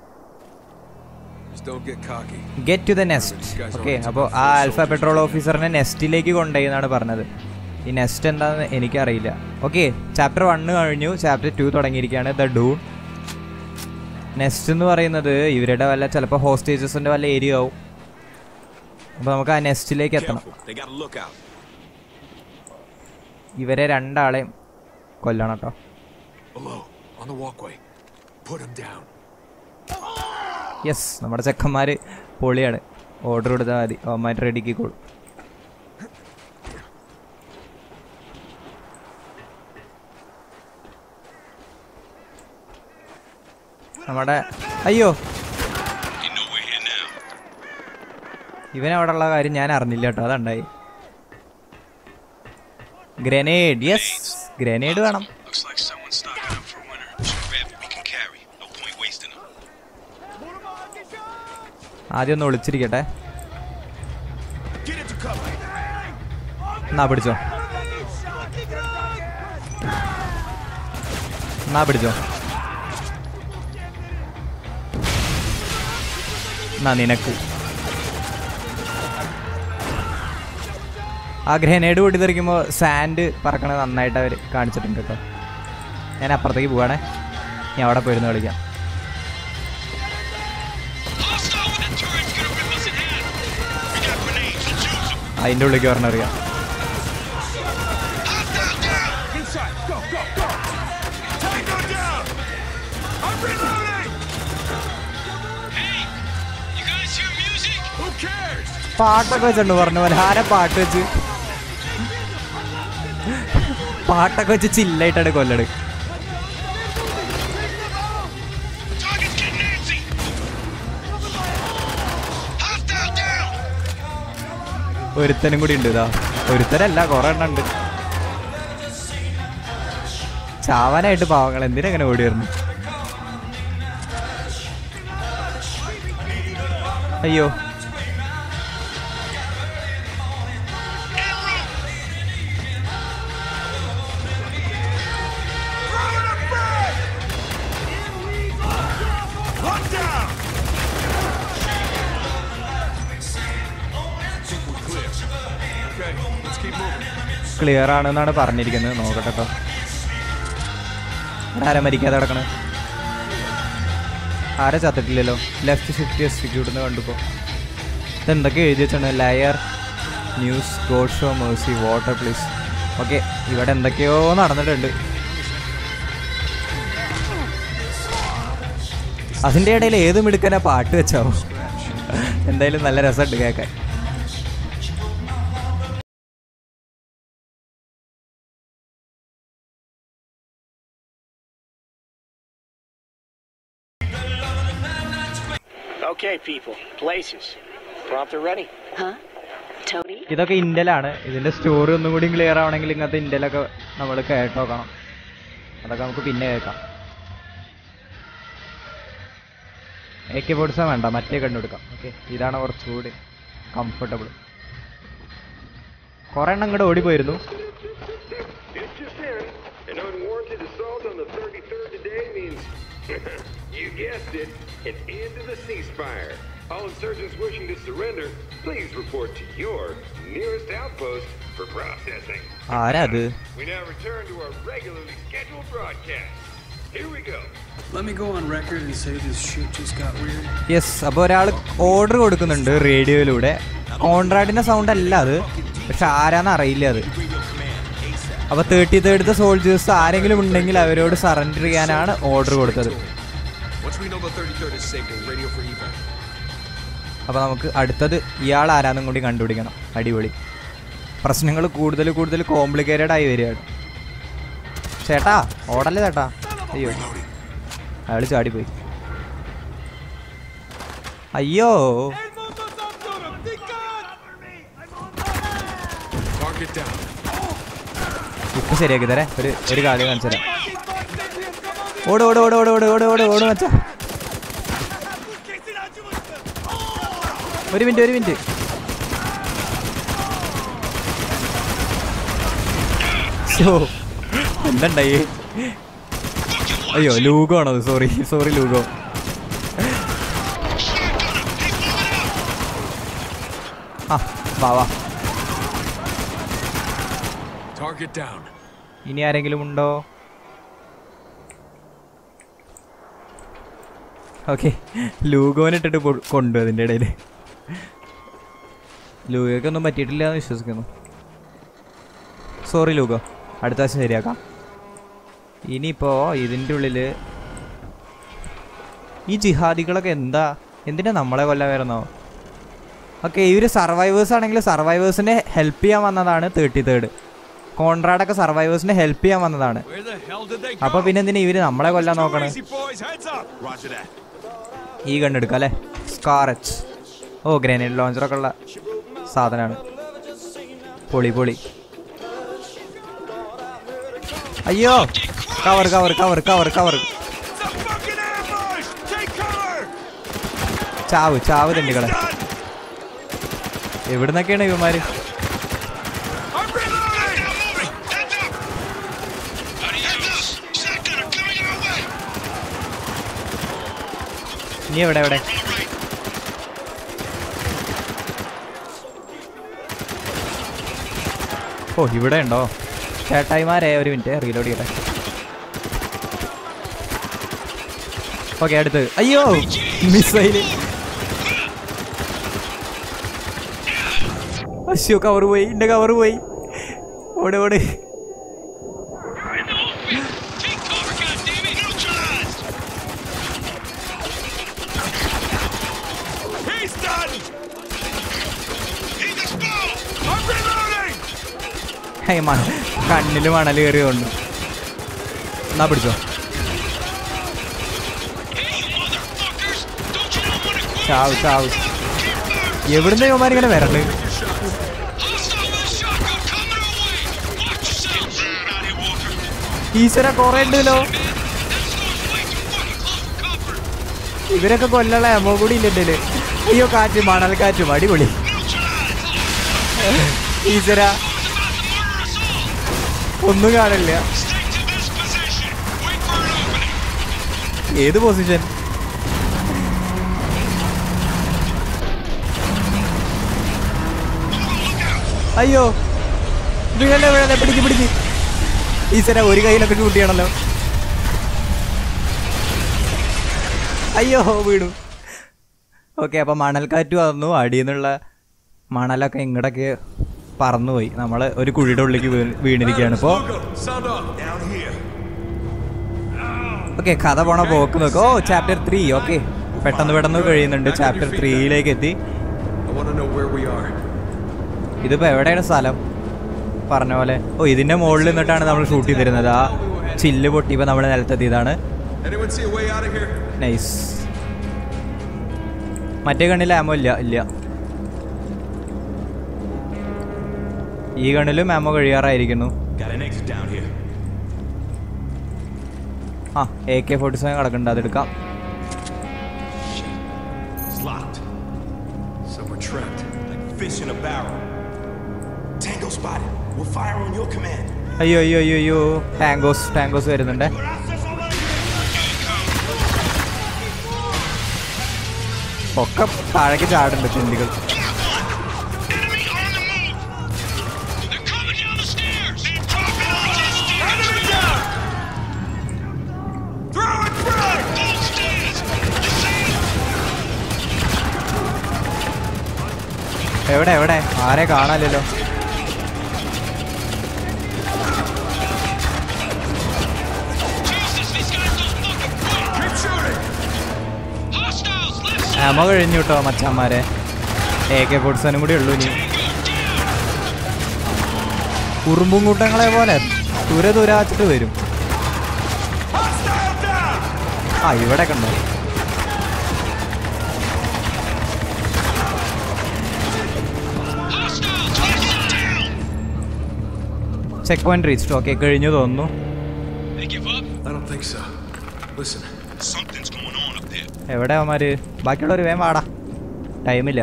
Just don't get cocky. Get to the nest okay അപ്പോൾ ആ alpha petrol ഓഫീസറിനെ നെസ്റ്റിലേക്ക് കൊണ്ടുപോയി എന്നാണ് പറഞ്ഞത് ഈ nest എന്താണെന്ന് എനിക്കറിയില്ല okay chapter one കഴിഞ്ഞു chapter two തുടങ്ങിയിരിക്കുകയാണ് ദ ഡൂൺ നെസ്റ്റ് എന്ന് പറയുന്നത് ഇവരുടെ വല്ല ചിലപ്പോൾ ഹോസ്റ്റേജസിൻ്റെ വല്ല ഏരിയ ആവും അപ്പോൾ നമുക്ക് ആ നെസ്റ്റിലേക്ക് എത്തണം Careful. They got a lookout. ഇവരെ രണ്ടാളെയും കൊല്ലണം കേട്ടോ Below, on the walkway. Put him down. Yes നമ്മുടെ ചെക്കന്മാർ പൊളിയാണ് ഓർഡർ കൊടുത്താൽ മതി അവന്മാർ റെഡിക്കിക്കോളും നമ്മുടെ അയ്യോ Ain't nowhere here now. ഇവൻ അവിടെ ഉള്ള കാര്യം ഞാൻ അറിഞ്ഞില്ല കേട്ടോ അതുണ്ടായി ഗ്രനേഡ് യെസ് ഗ്രനേഡ് വേണം Looks like someone's stocking up for winter. Should grab what we can carry. No point wasting them. ആദ്യം ഒന്ന് ഒളിച്ചിരിക്കട്ടെ Get into cover. എന്നാ പിടിച്ചോ എന്നാ പിടിച്ചോ എന്നാ നിനക്ക് ആ ഗ്രനേഡ് പൊട്ടിത്തെറിക്കുമ്പോൾ സാൻഡ് പറക്കണത് നന്നായിട്ട് അവർ കാണിച്ചിട്ടുണ്ട് കേട്ടോ ഞാൻ അപ്പുറത്തേക്ക് പോവാണേ ഞാൻ അവിടെ പോയിരുന്നു കളിക്കാം Hostile with the turret's gonna rip us in half. We got grenades. Let's use them. അതിൻ്റെ ഉള്ളിലേക്ക് പറഞ്ഞറിയാം Hostile down. Inside! Go, go, go! Tango down! I'm reloading! Hey, you guys hear music? Who cares? പാട്ടൊക്കെ വെച്ചിട്ടുണ്ട് പറഞ്ഞ പോലെ ആരെ പാട്ട് വെച്ച് പാട്ടൊക്കെ വെച്ച് ചില്ലായിട്ടാണ് കൊല്ലട് Target's getting antsy. Hostile down. ഒരുത്തനും കൂടി ഉണ്ട് ഇതാ ഒരുത്തരല്ല കുറെ എണ്ണം ഉണ്ട് ചാവാനായിട്ട് പാവങ്ങൾ എന്തിനാ അങ്ങനെ ഓടി വരുന്നു അയ്യോ One down! Okay, let's keep moving. Clear ആണെന്നാണ് പറഞ്ഞിരിക്കുന്നത് നോക്കട്ടെ കേട്ടോ ആരാ മരിക്കാതെ കിടക്കണേ ആരെ ചത്തിട്ടില്ലല്ലോ ലെഫ്റ്റ് ഷിഫ്റ്റ് എക്സിക്യൂട്ട് എന്ന് കണ്ടപ്പോൾ ഇതെന്തൊക്കെ എഴുതി വെച്ചാണ് liar news god show mercy water please okay ഇവിടെ എന്തൊക്കെയോ നടന്നിട്ടുണ്ട് അതിൻ്റെ ഇടയിൽ ഏത് മിടുക്കനെ പാട്ട് വെച്ചാവും എന്തായാലും നല്ല രസമുണ്ട് കേൾക്കാൻ Okay, people, places. Prompter ready. Huh? Tony? ഇതൊക്കെ ഇന്റലാണ് ഇതിന്റെ സ്റ്റോറി ഒന്നും കൂടി ക്ലിയർ ആവണമെങ്കിൽ ഇങ്ങനത്തെ ഇന്റലൊക്കെ നമ്മൾ കേട്ടോക്കണം അതൊക്കെ നമുക്ക് പിന്നെ കേൾക്കാം എ കെ ബോർഡ്സ് വേണ്ട മറ്റേ കണ്ടുപിടിക്കാം ഓക്കെ ഇതാണ് കുറച്ചുകൂടി കംഫർട്ടബിൾ കുറെ എണ്ണം ഇങ്ങോട്ട് ഓടിപ്പോയിരുന്നു It's just in. An unwarranted assault on the 33rd today means, you guessed it, an end to the ceasefire. All insurgents wishing to surrender, please report to your nearest outpost for processing. ആരാ അത് We now return to our regularly scheduled broadcast. Here we go. Let me go on record and say this shit just got weird. Yes അപ്പോൾ ഒരാൾ order കൊടുക്കുന്നുണ്ട് റേഡിയോയിലൂടെ കോൺട്രാക്ടിന്റെ sound അല്ല അത് പക്ഷെ ആരാന്ന് അറിയില്ല അത് അപ്പോൾ തേർട്ടി തേർഡത്തെ സോൾജേഴ്സ് ആരെങ്കിലും ഉണ്ടെങ്കിൽ അവരോട് സറണ്ടർ ചെയ്യാനാണ് ഓർഡർ കൊടുത്തത് Once we know the 33rd is safe, we'll radio for evac. അപ്പോൾ നമുക്ക് അടുത്തത് ഇയാൾ ആരാന്നും കൂടി കണ്ടുപിടിക്കണം അടിപൊളി പ്രശ്നങ്ങൾ കൂടുതൽ കൂടുതൽ കോംപ്ലിക്കേറ്റഡ് ആയി വരികയാണ് ചേട്ടാ ഓടല്ലേ ചേട്ടാ അയ്യോ അയാൾ ചാടിപ്പോയി അയ്യോ Target down. ഇപ്പൊ ശരിയാക്കി തരേ ഒരു ഒരു കാര്യം കാണിച്ചു തരാം ഓട് ഓട് ഓട് ഓട് ഓട് ഓട് ഓട് ഓട് മച്ചാ ഒരു മിനിറ്റ് ഒരു മിനിറ്റ് ശോ, എന്തുണ്ടായി അയ്യോ ലൂഗോ ആണത് സോറി സോറി ലൂഗോ ആ വാ വാ Target down. ഇനി ആരെങ്കിലും ഉണ്ടോ ഓക്കെ ലൂഗോനിട്ടിട്ട് പൊ- കൊണ്ടു അതിൻ്റെ ഇടയിൽ ലൂഗോക്കൊന്നും പറ്റിയിട്ടില്ല എന്ന് വിശ്വസിക്കുന്നു സോറി ലൂഗോ അടുത്ത ആഴ്ച ശരിയാക്കാം ഇനിയിപ്പോൾ ഇതിൻ്റെ ഉള്ളിൽ ഈ ജിഹാദികളൊക്കെ എന്താ എന്തിനാ നമ്മളെ കൊല്ലാൻ വരുന്നോ ഓക്കെ ഇവർ സർവൈവേഴ്സ് ആണെങ്കിൽ സർവൈവേഴ്സിനെ ഹെൽപ്പ് ചെയ്യാൻ വന്നതാണ് തേർട്ടി തേർഡ് കോൺട്രാഡൊക്കെ സർവൈവേഴ്സിനെ ഹെൽപ്പ് ചെയ്യാൻ വന്നതാണ് Where the hell did they അപ്പൊ പിന്നെ എന്തിനാ ഇവര് നമ്മളെ കൊല്ലാൻ നോക്കണേ Easy boys, heads up. Roger that. ഈ കണ്ടെടുക്കാം അല്ലേ സ്കാറച്ച് ഓ ഗ്രനേഡ് ലോഞ്ചറൊക്കെ ഉള്ള സാധനമാണ് പൊളി പൊളി അയ്യോ cover cover cover cover cover It's a fucking ambush! Take cover! ചാവ് ചാവ് തെണ്ടികളെ എവിടുന്നൊക്കെയാണ് ഇവന്മാര് I'm reloading! Heads up! Heads up! Shotgunner coming our way! നീ എവിടെ എവിടെ On the right. ഓ ഇവിടെ ഉണ്ടോ ചേട്ടായിമാരെ ഒരു മിനിറ്റ് റീലോഡ് ചെയ്യട്ടെ ഓക്കെ അടുത്ത് അയ്യോ മിസൈല് അശ്യോ കവർ പോയി എന്റെ കവർ പോയി ഓട് ഓട് Take cover, goddammit! Neutralized! He's done! He's exposed! I'm reloading! ഹേ മണ കണ്ണിൽ മണൽ കയറിയോണ്ട് എന്നാ പിടിച്ചോ Hey, you motherfuckers! Don't you know what a quit? ചാവ് ചാവ് എവിടുന്ന് ഇവന്മാർ ഇങ്ങനെ വരണ്ട് Hostile with a shotgun coming our way! Watch yourselves! Get out here, Walker! ഈശ്വര കൊറേ ഉണ്ടല്ലോ Man, that store's way too fucking close for comfort! ഇവരൊക്കെ കൊല്ലണ എമോ കൂടി ഇല്ല എൻ്റെ കയ്യില്. അയ്യോ കാറ്റ് മണൽ കാറ്റും അടിപൊളി Neutralized! ഈശ്വര Who's about to murder us all? ഒന്നും കാണില്ല Stay to this position! Wait for an opening! ഏത് പൊസിഷൻ അയ്യോ വീഴല്ലേ വീഴല്ലേ പിടിക്ക് പിടിക്ക് ഈശ്വര ഒരു കയ്യിലൊക്കെ ഷൂട്ട് ചെയ്യണല്ലോ അയ്യോ വീണു ഓക്കെ അപ്പോൾ മണൽക്കാറ്റ് വന്നു അടിയിൽ നിന്നുള്ള മണലൊക്കെ ഇങ്ങോട്ടൊക്കെ പറന്നുപോയി നമ്മൾ ഒരു കുഴിയുടെ ഉള്ളിലേക്ക് വീണ് വീണിരിക്കുകയാണ് ഇപ്പോൾ Sound off. Down here. Okay കഥ പോണ പോക്ക് നോക്ക് ഓ ചാപ്റ്റർ ത്രീ ഓക്കെ പെട്ടെന്ന് പെട്ടെന്ന് കഴിയുന്നുണ്ട് ചാപ്റ്റർ ത്രീയിലേക്ക് എത്തി I want to know where we are. ഇതിപ്പോൾ എവിടെയാണ് സ്ഥലം പറഞ്ഞ പോലെ ഓ ഇതിൻ്റെ മുകളിൽ നിന്നിട്ടാണ് നമ്മൾ ഷൂട്ട് ചെയ്തിരുന്നത് ആ ചില്ല് പൊട്ടിയപ്പോൾ നമ്മൾ നിലത്തെത്തിയതാണ് Anyone see a way out of here? Nice മറ്റേ കണ്ണിൽ ആമോ ഇല്ല ഇല്ല ഈ കണ്ണിലും ആമോ കഴിയാറായിരിക്കുന്നു Got an exit down here. ആ എ കെ ഫോർട്ടി സെവൻ കിടക്കുന്നുണ്ട് അതെടുക്കാം It's locked. So we're trapped. Like fish in a barrel. Tango spotted. We'll fire on your command. അയ്യോ അയ്യോ അയ്യോ അയ്യോ ടാങ്കോസ് ടാങ്കോസ് വരുന്നുണ്ട് ഒക്കെ താഴേക്ക് ചാടുന്നുണ്ട് ചിന്തികൾ Enemy on the move! They're coming down the stairs! They're dropping on the stairs! Enemy down! Throw it frag! Those stairs! You see? എവിടെ എവിടെ ആരെ കാണാനില്ലല്ലോ Jesus, these guys don't fucking quit! Keep shooting! Hostiles, left side! Ammo കഴിഞ്ഞു കേട്ടോ മച്ചാന്മാരെ A K forty സെവനും കൂടി ഉള്ളൂ ഇനി ഉറുമ്പും കൂട്ടങ്ങളെ പോലെ ദൂരെ ദൂരാച്ചിട്ട് വരും ആ ഇവിടെ കണ്ടോ Hostiles, left side down! Check point reach okay കഴിഞ്ഞു തോന്നുന്നു They give up? I don't think so. Listen, Something's going on up there. എവിടെ അവന്മാര് ബാക്കിയുള്ളവർ വേഗം വാടാ ടൈമില്ല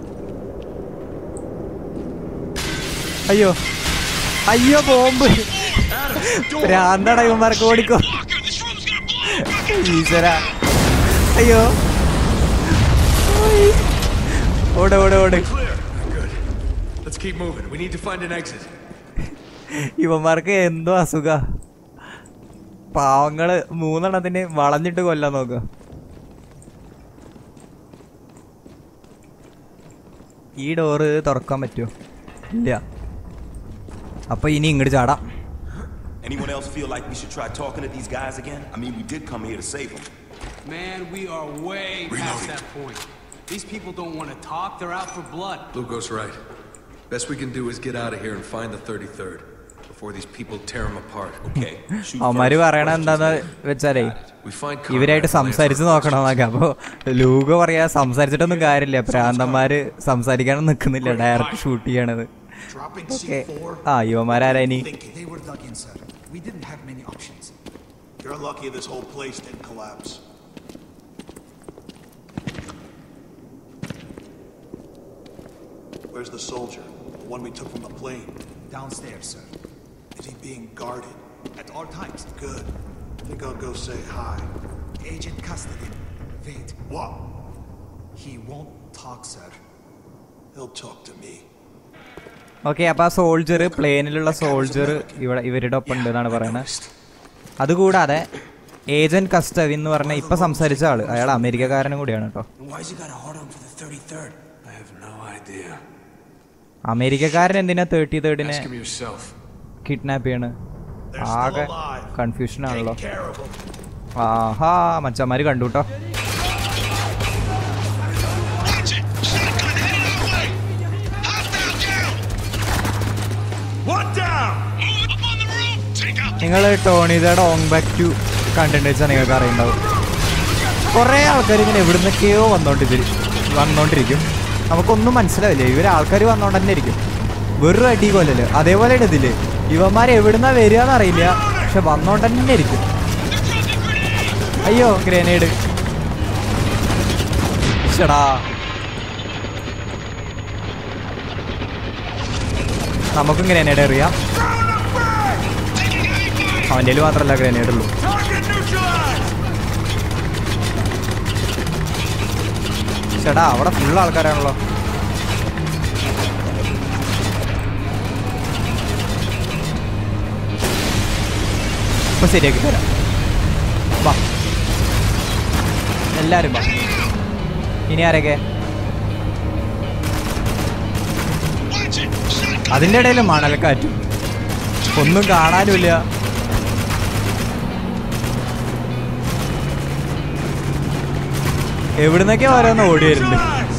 അയ്യോ അയ്യോ ബോംബ് ഭ്രാന്തട ഇവന്മാർക്ക് ഓടിക്കോ Walker, this room's gonna blow! ഈശ്വര അയ്യോ ഓയ്. ഓട് ഓട് ഓട് clear. Good. Let's keep moving. We need to find an exit. ഇവന്മാർക്ക് എന്തോ അസുഖ പാവങ്ങള് മൂന്നെണ്ണത്തിന് വളഞ്ഞിട്ട് കൊല്ലാൻ നോക്ക ഈ ഡോറ് തുറക്കാൻ പറ്റുമോ ഇല്ല അപ്പൊ ഇനി ഇങ്ങോട്ട് ചാടാം Anyone else feel like we should try talking to these guys again? I mean, we did come here to save them. Man, we are way past that point. These people don't want to talk, they're out for blood. Lugo's right. Best we can do is get out of here and find the 33rd before these people tear them apart. Okay. Shoot അവന്മാര് first. പറയണ എന്താന്ന് വെച്ചാലേ We find ഇവരായിട്ട് Conrad and സംസാരിച്ച് Lance നോക്കണമെന്നൊക്കെ അപ്പൊ Luka പറയാ സംസാരിച്ചിട്ടൊന്നും കാര്യമില്ല പ്രാന്തന്മാര് സംസാരിക്കാനും നിക്കുന്നില്ല ഡയറക്റ്റ് ഷൂട്ട് ചെയ്യണത് Dropping ഓക്കെ C4? ആ യുവമാരാരാ ഇനി Think they were dug in, sir. We didn't have many options. You're lucky this whole place didn't collapse. Where's the soldier? The one we took from the plane? Downstairs, sir. Is he being guarded? At all times. Good. Think I'll go say hi. Agent custody. Wait. What? He won't talk, sir. He'll talk to me. Okay അപ്പൊ ആ soldier പ്ലെയിനിലുള്ള soldier ഇവിടെ ഇവരുടെ ഒപ്പം ഉണ്ട് എന്നാണ് പറയുന്നത് അതുകൂടാതെ agent കസ്റ്റവി എന്ന് പറഞ്ഞ ഇപ്പൊ സംസാരിച്ച ആള് അയാൾ അമേരിക്കക്കാരനും കൂടിയാണ് കേട്ടോ And why's he got a hard on for the 33rd? I have no idea. അമേരിക്കക്കാരൻ എന്തിനാ തേർട്ടി തേർഡിനെ Ask him yourself. കിഡ്നാപ്പ് ചെയ്യണ് They're still ആകെ alive. കൺഫ്യൂഷൻ ആണല്ലോ Take care of them. ആഹാ മച്ചന്മാര് കണ്ടു കേട്ടോ Watch it! Shotgun headed our way! Hostile down! One down! Move up on the roof! Take out the നിങ്ങൾ ടോണിതയുടെ Aung back to കണ്ടിട്ട് വെച്ചാൽ നിങ്ങൾക്ക് അറിയുണ്ടാവും കുറേ ആൾക്കാർ ഇങ്ങനെ എവിടുന്നൊക്കെയോ വന്നോണ്ടിരി വന്നോണ്ടിരിക്കും നമുക്കൊന്നും മനസ്സിലാവില്ല ഇവർ ആൾക്കാർ വന്നോണ്ട് തന്നെ ഇരിക്കും വെറും അടി കൊല്ലല് അതേപോലെയാണ് ഇതില് ഇവന്മാർ എവിടുന്നാ വരികയെന്ന് അറിയില്ല പക്ഷെ വന്നോണ്ട് തന്നെ ഇരിക്കും അയ്യോ ഗ്രനേഡ് ചേടാ നമുക്കും ഗ്രനേഡ് എറിയാം അവൻ്റെ മാത്രമല്ല ഗ്രനേഡ് ഉള്ളൂ ചേട്ടാ അവിടെ ഫുൾ ആൾക്കാരാണല്ലോ ഇപ്പൊ ശരിയാക്കി തരാം വാ എല്ലാരും വാ ഇനി ആരൊക്കെ അതിന്റെ ഇടയിൽ മണൽക്കാറ്റും ഒന്നും കാണാനുമില്ല എവിടുന്നൊക്കെ ഓരോന്ന് ഓടി വരുന്നുണ്ട്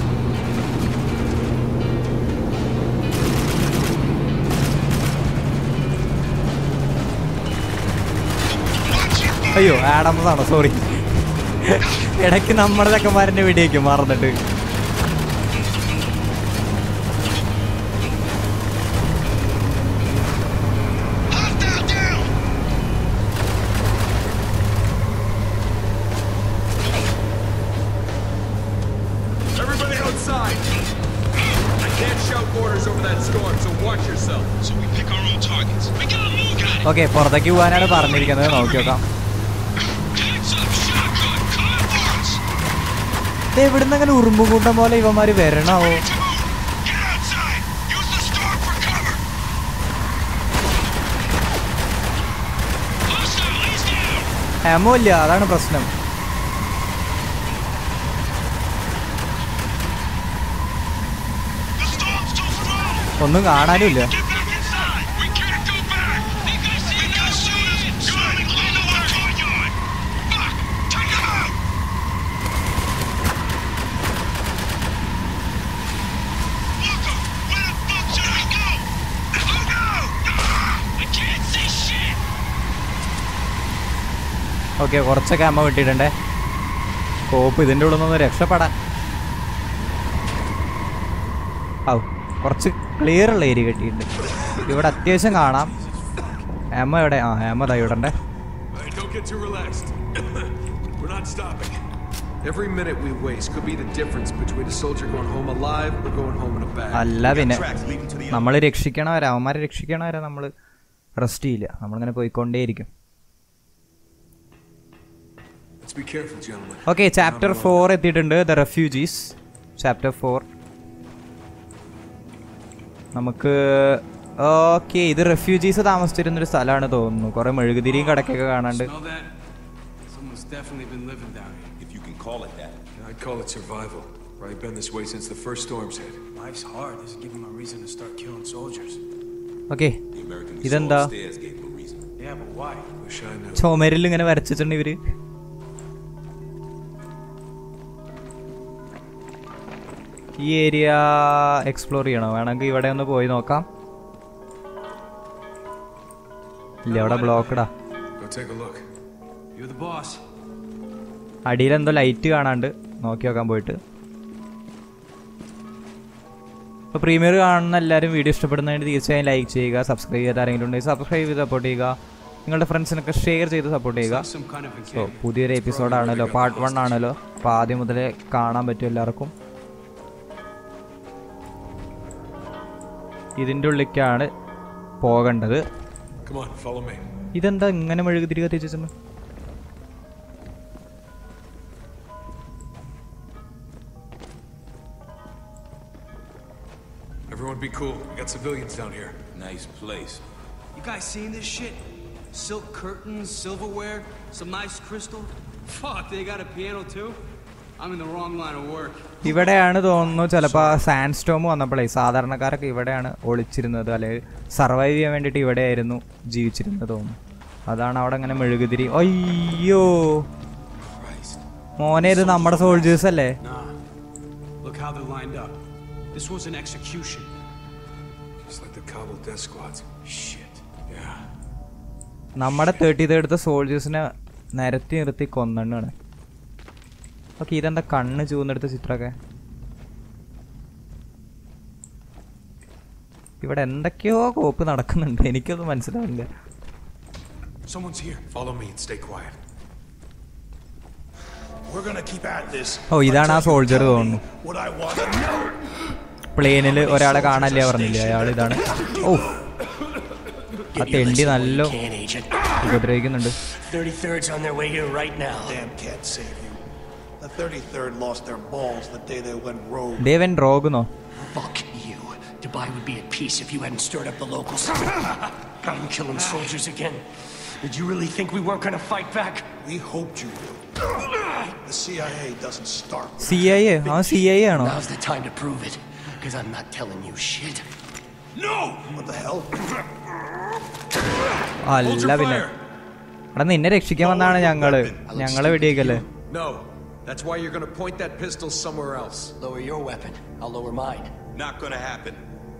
അയ്യോ ആഡംസ് ആണോ സോറി ഇടയ്ക്ക് നമ്മുടെ ചെക്കന്മാരൻ്റെ വെടിയേക്കും മറന്നിട്ട് Everybody outside! I can't shout orders over that storm, so watch yourself. So we pick our own targets. We gotta move, got it. Okay പുറത്തേക്ക് പോകാനാണ് പറഞ്ഞിരിക്കുന്നത് നോക്കി നോക്കാം ഇത് എവിടുന്ന് അങ്ങനെ ഉറുമ്പ് കൂട്ടം പോലെ ഇവന്മാര് വരണാവോ ഹെമോ ഇല്ല അതാണ് പ്രശ്നം ഒന്നും കാണാനും ഇല്ല ഓക്കെ കുറച്ചൊക്കെ അമ്മ വിട്ടിട്ടുണ്ടേ കോപ്പ് ഇതിൻ്റെ ഉള്ളിൽ നിന്നൊന്ന് രക്ഷപ്പെടാൻ ഔ കുറച്ച് ക്ലിയർ ഉള്ള ഏരിയ കിട്ടിയിട്ടുണ്ട് ഇവിടെ അത്യാവശ്യം കാണാം അമ്മ എവിടെ ആ അമ്മ ദാ ഇവിടെ ഉണ്ടേ Hey, don't get too relaxed. We're not stopping. Every minute we waste could be the difference between a soldier going home alive or going home in a bag. അല്ല പിന്നെ നമ്മൾ രക്ഷിക്കണവരെ അവന്മാരെ രക്ഷിക്കണവരെ നമ്മൾ റെസ്റ്റ് ചെയ്യില്ല നമ്മളിങ്ങനെ പോയിക്കൊണ്ടേയിരിക്കും Let's be careful, gentlemen. Okay chapter four എത്തിയിട്ടുണ്ട് the refugees chapter four നമുക്ക് ഓക്കെ ഇത് റെഫ്യൂജീസ് താമസിച്ചിരുന്നൊരു സ്ഥലമാണ് തോന്നുന്നു കുറെ മെഴുകുതിരിയും കടക്കൊക്കെ കാണാണ്ട് Smell that? Someone's definitely been living down here. If you can call it that. I'd call it survival. Probably been this way since the first storms hit. Life's hard. This is giving them a reason to start killing soldiers. Okay The American we ഇതെന്താ saw upstairs gave him a reason. Yeah, but why? Wish I knew. ചുമരിൽ ഇങ്ങനെ വരച്ചിട്ടുണ്ട് ഇവര് ഈ area explore ചെയ്യണോ വേണമെങ്കിൽ ഇവിടെ ഒന്ന് പോയി നോക്കാം ഇല്ല അവിടെ ബ്ലോക്കഡാ Go take a look. You're the boss. അടിയിൽ എന്തോ ലൈറ്റ് കാണാണ്ട് നോക്കി നോക്കാൻ പോയിട്ട് അപ്പോൾ പ്രീമിയർ കാണുന്ന എല്ലാവരും വീഡിയോ ഇഷ്ടപ്പെടുന്നതിന് തീർച്ചയായും ലൈക്ക് ചെയ്യുക സബ്സ്ക്രൈബ് ചെയ്ത് ആരെങ്കിലും ഉണ്ടെങ്കിൽ സബ്സ്ക്രൈബ് ചെയ്ത് സപ്പോർട്ട് ചെയ്യുക നിങ്ങളുടെ ഫ്രണ്ട്സിനൊക്കെ ഷെയർ ചെയ്ത് സപ്പോർട്ട് ചെയ്യുക Some kind of സോ പുതിയൊരു എപ്പിസോഡാണല്ലോ പാർട്ട് വൺ ആണല്ലോ അപ്പോൾ ആദ്യം മുതലേ കാണാൻ പറ്റും എല്ലാവർക്കും ഇതിൻ്റെ ഉള്ളിലേക്കാണ് പോകേണ്ടത് Come on, follow me. ഇതെന്താ ഇങ്ങനെ മെഴുകുതിരി കത്തിച്ചു Everyone be cool. We got civilians down here. Nice place. You guys seen this shit? Silk curtains, silverware, some nice crystal. Fuck, they got a piano too? I'm in the wrong line of work. ഇവിടെയാണ് തോന്നുന്നു ചിലപ്പോൾ sand Storm വന്നപ്പോഴേ സാധാരണക്കാരൊക്കെ ഇവിടെയാണ് ഒളിച്ചിരുന്നത് അല്ലെങ്കിൽ survive ചെയ്യാൻ വേണ്ടിയിട്ട് ഇവിടെയായിരുന്നു ജീവിച്ചിരുന്നത് തോന്നുന്നു അതാണ് അവിടെ അങ്ങനെ മെഴുകുതിരി അയ്യോ മോനെ ഇത് നമ്മുടെ സോൾജേഴ്സ് അല്ലേ Nah. Look how they're lined up. This was an execution. Just like the Kabul death squads. Shit. Yeah. നമ്മുടെ തേർട്ടി എടുത്ത സോൾജേഴ്സിനെ നിരത്തി നിർത്തി കൊന്നാണ് ഓക്കെ ഇതെന്താ കണ്ണ് ചൂന്നെടുത്ത ചിത്രമൊക്കെ ഇവിടെ എന്തൊക്കെയോ കോപ്പ് നടക്കുന്നുണ്ട് എനിക്കൊന്നും മനസ്സിലാവില്ല Someone's here. Follow me and stay quiet. We're gonna keep at this. ഓ ഇതാണ് ആ സോൾജർ തോന്നുന്നു What I want to know. പ്ലെയിനിൽ ഒരാളെ കാണാനില്ല പറഞ്ഞില്ലേ അയാൾ ഇതാണ് ഓ ആ തെണ്ടി നല്ല Can agent. ഉപദ്രവിക്കുന്നുണ്ട് 33rd's on their way here right now. Damn can't save you. The 33rd lost their balls the day they went rogue. ദേവൻ റോഗുന്നോ Fuck you. Dubai would be at peace if you hadn't stirred up the locals. Got 'em killing soldiers again. Did you really think we weren't gonna fight back? We hoped you would. The CIA doesn't start. C I A അവൻ C I ആണോ Now's the time to prove it, because I'm not telling you shit. No! What the hell? അല്ല പിന്നെ എടാ നിന്നെ രക്ഷിക്കാൻ വന്നാണ് ഞങ്ങള് ഞങ്ങളെ വെടിയേക്കല്ലേ No. That's why you're gonna point that pistol somewhere else. Lower your weapon. I'll lower mine. Not gonna happen.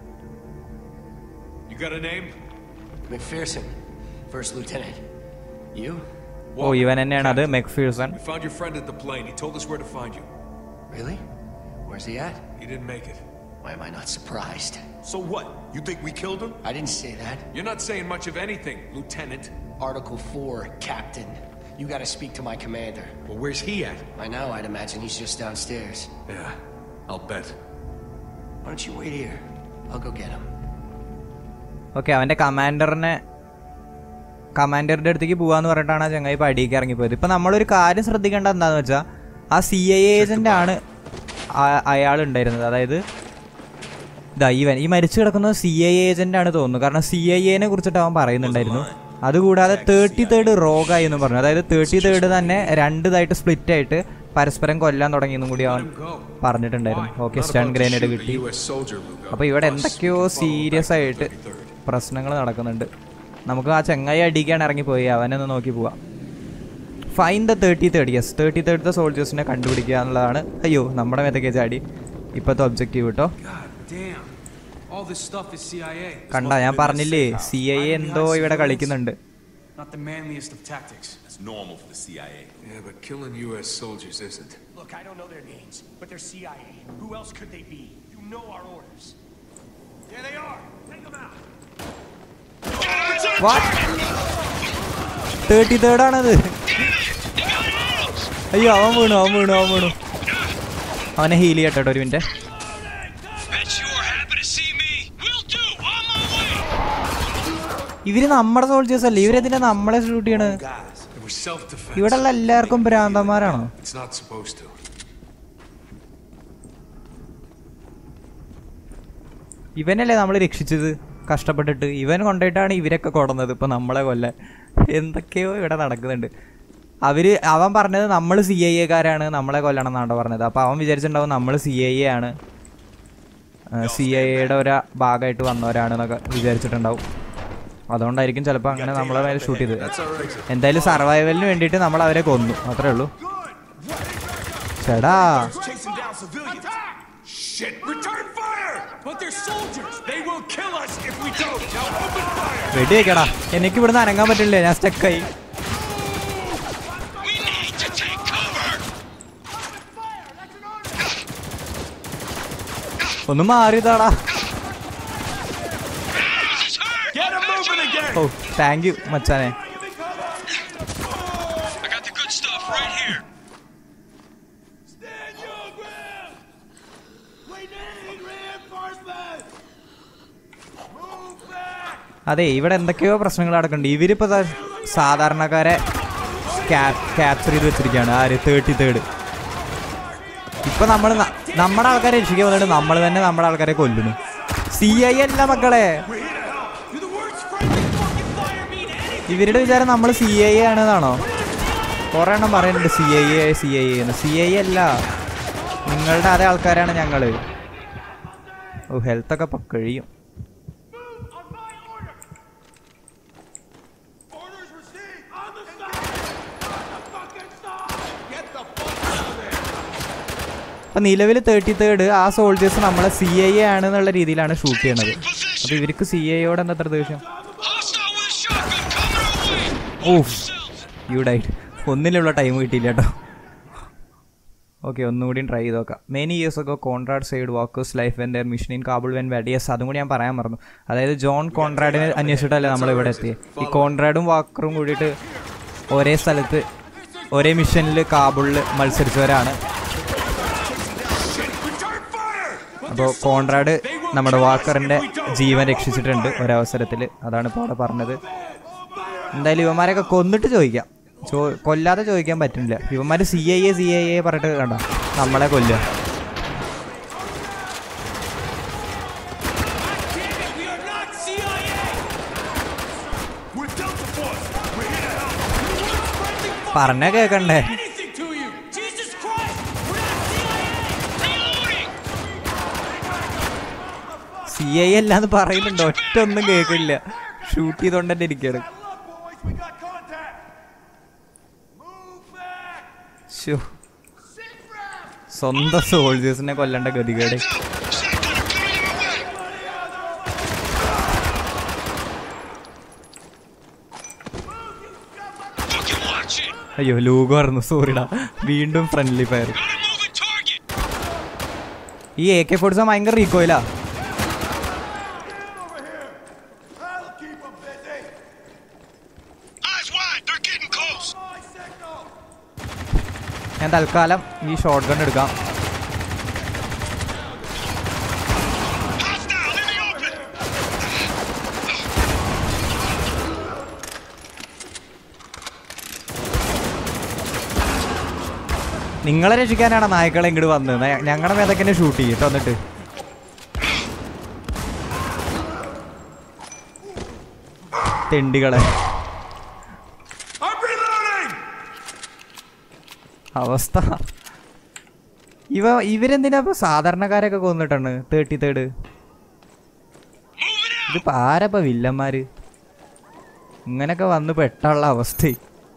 You got a name? McPherson, First Lieutenant. You? ഓ ഇവൻ തന്നെയാണ് അത് McPherson We found your friend at the plane. He told us where to find you. Really? Where's he at? He didn't make it. Why am I not surprised? So what? You think we killed him? I didn't say that. You're not saying much of anything, Lieutenant. Article 4, Captain. You gotta speak to my commander. Well, where's he at? I know, I'd imagine he's just downstairs. Yeah, I'll bet. Why don't you wait here? I'll go get him. Okay അവന്റെ കമാൻഡറിനെ കമാൻഡറിന്റെ അടുത്തേക്ക് പോവാന്ന് പറഞ്ഞിട്ടാണ് ആ ചങ്ങായി ഇപ്പൊ അടിയിലേക്ക് ഇറങ്ങിപ്പോയത് ഇപ്പൊ നമ്മളൊരു കാര്യം ശ്രദ്ധിക്കേണ്ട എന്താന്ന് വെച്ചാൽ ആ സി ഐ ഏജന്റ് ആണ് അയാൾ ഉണ്ടായിരുന്നത് അതായത് ഇതാ ഇവൻ ഈ മരിച്ചു കിടക്കുന്നത് സി ഐ ഏജന്റ് ആണ് തോന്നുന്നു കാരണം സി ഐ എനെ കുറിച്ചിട്ട് അവൻ പറയുന്നുണ്ടായിരുന്നു അതുകൂടാതെ തേർട്ടി തേർഡ് റോഗായി എന്ന് പറഞ്ഞു അതായത് തേർട്ടി തേർഡ് തന്നെ രണ്ട് ഇതായിട്ട് സ്പ്ലിറ്റ് ആയിട്ട് പരസ്പരം കൊല്ലാൻ തുടങ്ങിയെന്നും കൂടി അവൻ പറഞ്ഞിട്ടുണ്ടായിരുന്നു ഓക്കെ സ്റ്റൺ ഗ്രനേഡ് കിട്ടി അപ്പൊ ഇവിടെ എന്തൊക്കെയോ സീരിയസ് ആയിട്ട് പ്രശ്നങ്ങൾ നടക്കുന്നുണ്ട് നമുക്ക് ആ ചെങ്ങായി അടിക്കാൻ ഇറങ്ങിപ്പോയി അവനൊന്ന് നോക്കി പോവാം fine the thirty third yes thirty third സോൾജേഴ്സിനെ കണ്ടുപിടിക്കുക എന്നുള്ളതാണ് അയ്യോ നമ്മുടെ മേത്തൊക്കെ ചാടി ഇപ്പോഴത്തെ ഒബ്ജക്റ്റീവ് കേട്ടോ Damn. All this stuff is CIA. കണ്ട ഞാൻ പറഞ്ഞില്ലേ സി ഐ എന്തോ ഇവിടെ കളിക്കുന്നുണ്ട് Not the manliest of tactics. That's normal for the CIA. Yeah, but killing U.S. soldiers isn't. Look, I don't know their names, but they're CIA. Who else could they be? You know our orders. There they are. Take them out. Thirty third ആണത് അയ്യോ അവൻ വീണു അവൻ വീണു അവൻ വീണു അവനെ heal ചെയ്യട്ടോ ഒരു minute Bet you are happy to see me. Will do. On my way. ഇവര് നമ്മുടെ സോൾജേഴ്സ് അല്ലേ ഇവരെന്തിനാ നമ്മളെ ഷൂട്ട് ചെയ്യണ് It was self-defense. ഇവിടെ ഉള്ള എല്ലാവർക്കും ഭ്രാന്തന്മാരാണോ It's not supposed to. ഇവനല്ലേ നമ്മൾ രക്ഷിച്ചത് കഷ്ടപ്പെട്ടിട്ട് ഇവൻ കൊണ്ടുപോയിട്ടാണ് ഇവരൊക്കെ കൊടന്നത് ഇപ്പൊ നമ്മളെ കൊല്ലാൻ എന്തൊക്കെയോ ഇവിടെ നടക്കുന്നുണ്ട് അവര് അവൻ പറഞ്ഞത് നമ്മൾ സി ഐ എക്കാരാണ് നമ്മളെ കൊല്ലണം എന്നാണ് പറഞ്ഞത് അപ്പൊ അവൻ വിചാരിച്ചിട്ടുണ്ടാവും നമ്മൾ സി ഐ എ ആണ് സി ഐ എയുടെ ഒരു ഭാഗമായിട്ട് വന്നവരാണെന്നൊക്കെ വിചാരിച്ചിട്ടുണ്ടാവും അതുകൊണ്ടായിരിക്കും ചിലപ്പോൾ അങ്ങനെ നമ്മളെ മേലെ ഷൂട്ട് ചെയ്തത് എന്തായാലും സർവൈവലിന് വേണ്ടിയിട്ട് നമ്മൾ അവരെ കൊന്നു അത്രേ ഉള്ളൂ ചേടാ Chasing down civilians. Shit! Return fire! But they're soldiers! They will kill us if we don't! Now open fire! വെടി വെക്കടാ എനിക്ക് ഇവിടുന്ന് അനങ്ങാൻ പറ്റില്ലേ ഞാൻ സ്റ്റക്കായി We need to take cover. ഒന്ന് മാറിയതാടാ Get him moving again! ഓ താങ്ക് യു മച്ചാനെ I got the good stuff right here. Stand your ground. We need reinforcements. Move back. അതെ ഇവിടെ എന്തൊക്കെയോ പ്രശ്നങ്ങൾ നടക്കുന്നുണ്ട് ഇവരിപ്പോ ദാ സാധാരണക്കാരെ ക്യാപ്ചർ ചെയ്ത് വെച്ചിരിക്കുകയാണ് ആര് തേർട്ടി തേർഡ് ഇപ്പൊ നമ്മൾ നമ്മുടെ ആൾക്കാരെ രക്ഷിക്കാൻ വന്നിട്ട് നമ്മൾ തന്നെ നമ്മുടെ ആൾക്കാരെ കൊല്ലുന്നു സി ഐ അല്ല മക്കളെ ഇവരുടെ വിചാരം നമ്മൾ സി ഐ ആണെന്നാണോ കുറെ എണ്ണം പറയുന്നുണ്ട് C I A C I എന്ന് സി ഐ അല്ല നിങ്ങളുടെ അതേ ആൾക്കാരാണ് ഞങ്ങള് ഓ ഹെൽത്ത് ഒക്കെ ഇപ്പൊ കഴിയും Orders received. On the side. On the fucking side. Get the fuck out of there. അപ്പൊ നിലവിൽ തേർട്ടി തേർഡ് ആ സോൾജേഴ്സ് നമ്മളെ സി ഐ എ ആണ് എന്നുള്ള രീതിയിലാണ് ഷൂട്ട് ചെയ്യണത് അപ്പൊ ഇവർക്ക് സി ഐയോട് എന്താ അത്ര ദേഷ്യം Hostile with a shotgun coming our way. ഓഫ് യൂഡായിട്ട് ഒന്നിലുള്ള ടൈം കിട്ടിയില്ല കേട്ടോ ഓക്കെ ഒന്നുകൂടി ട്രൈ ചെയ്ത് നോക്കാം മെനി ഇയേഴ്സ് ഒക്കെ Conrad side walkers life and their mission in cable when വെഡിയസ് അതും കൂടി ഞാൻ പറയാൻ മറന്നു അതായത് ജോൺ കോൺട്രാഡിനെ അന്വേഷിച്ചിട്ടല്ലേ നമ്മൾ ഇവിടെ എത്തി ഈ കോൺട്രാഡും വാക്കറും കൂടിയിട്ട് ഒരേ സ്ഥലത്ത് ഒരേ മിഷനിൽ കാബിളിൽ മത്സരിച്ചവരാണ് അപ്പോൾ കോൺട്രാഡ് നമ്മുടെ വാക്കറിന്റെ ജീവൻ രക്ഷിച്ചിട്ടുണ്ട് ഒരവസരത്തിൽ അതാണ് ഇപ്പോൾ അവിടെ പറഞ്ഞത് എന്തായാലും ഇവന്മാരൊക്കെ കൊന്നിട്ട് ചോദിക്കാം ചോ കൊല്ലാതെ ചോദിക്കാൻ പറ്റില്ല ഇവന്മാർ C I A C I A പറഞ്ഞിട്ട് കണ്ട നമ്മളെ കൊല്ലുക We are not CIA! We're Delta Force! We're here to help! പറഞ്ഞ കേക്കണ്ടേ Anything to you! ഐ അല്ലാന്ന് പറയുന്നുണ്ട് ഒറ്റ ഒന്നും കേൾക്കില്ല ഷൂട്ട് ചെയ്തോണ്ട് തന്നെ ഇരിക്കുകയാണ് ശ്ശോ. സ്വന്തം സോൾജേഴ്സിനെ കൊല്ലേണ്ട ഗതികേട് അയ്യോ ലൂഗോ ആയിരുന്നു സോറിടാ വീണ്ടും ഫ്രണ്ട്ലി ഫയർ ഈ എ കെ ഫോർട്ടി ഭയങ്കര റീക്കോയിലാ ഞാൻ തൽക്കാലം ഈ ഷോർട്ട് ഗൺ എടുക്കാം നിങ്ങളെ രക്ഷിക്കാനാണ് നായ്ക്കളെ ഇങ്ങോട്ട് വന്നത് ഞങ്ങളുടെ മേതൊക്കെ തന്നെ ഷൂട്ട് ചെയ്യും കേട്ടോ എന്നിട്ട് തെണ്ടികളെ അവസ്ഥ ഇവ ഇവരെന്തിനാ ഇപ്പൊ സാധാരണക്കാരൊക്കെ കൊന്നിട്ടാണ് തേർട്ടി തേർഡ് ഇതിപ്പോ ആരപ്പ വില്ലന്മാര് ഇങ്ങനൊക്കെ വന്ന് പെട്ടുള്ള അവസ്ഥ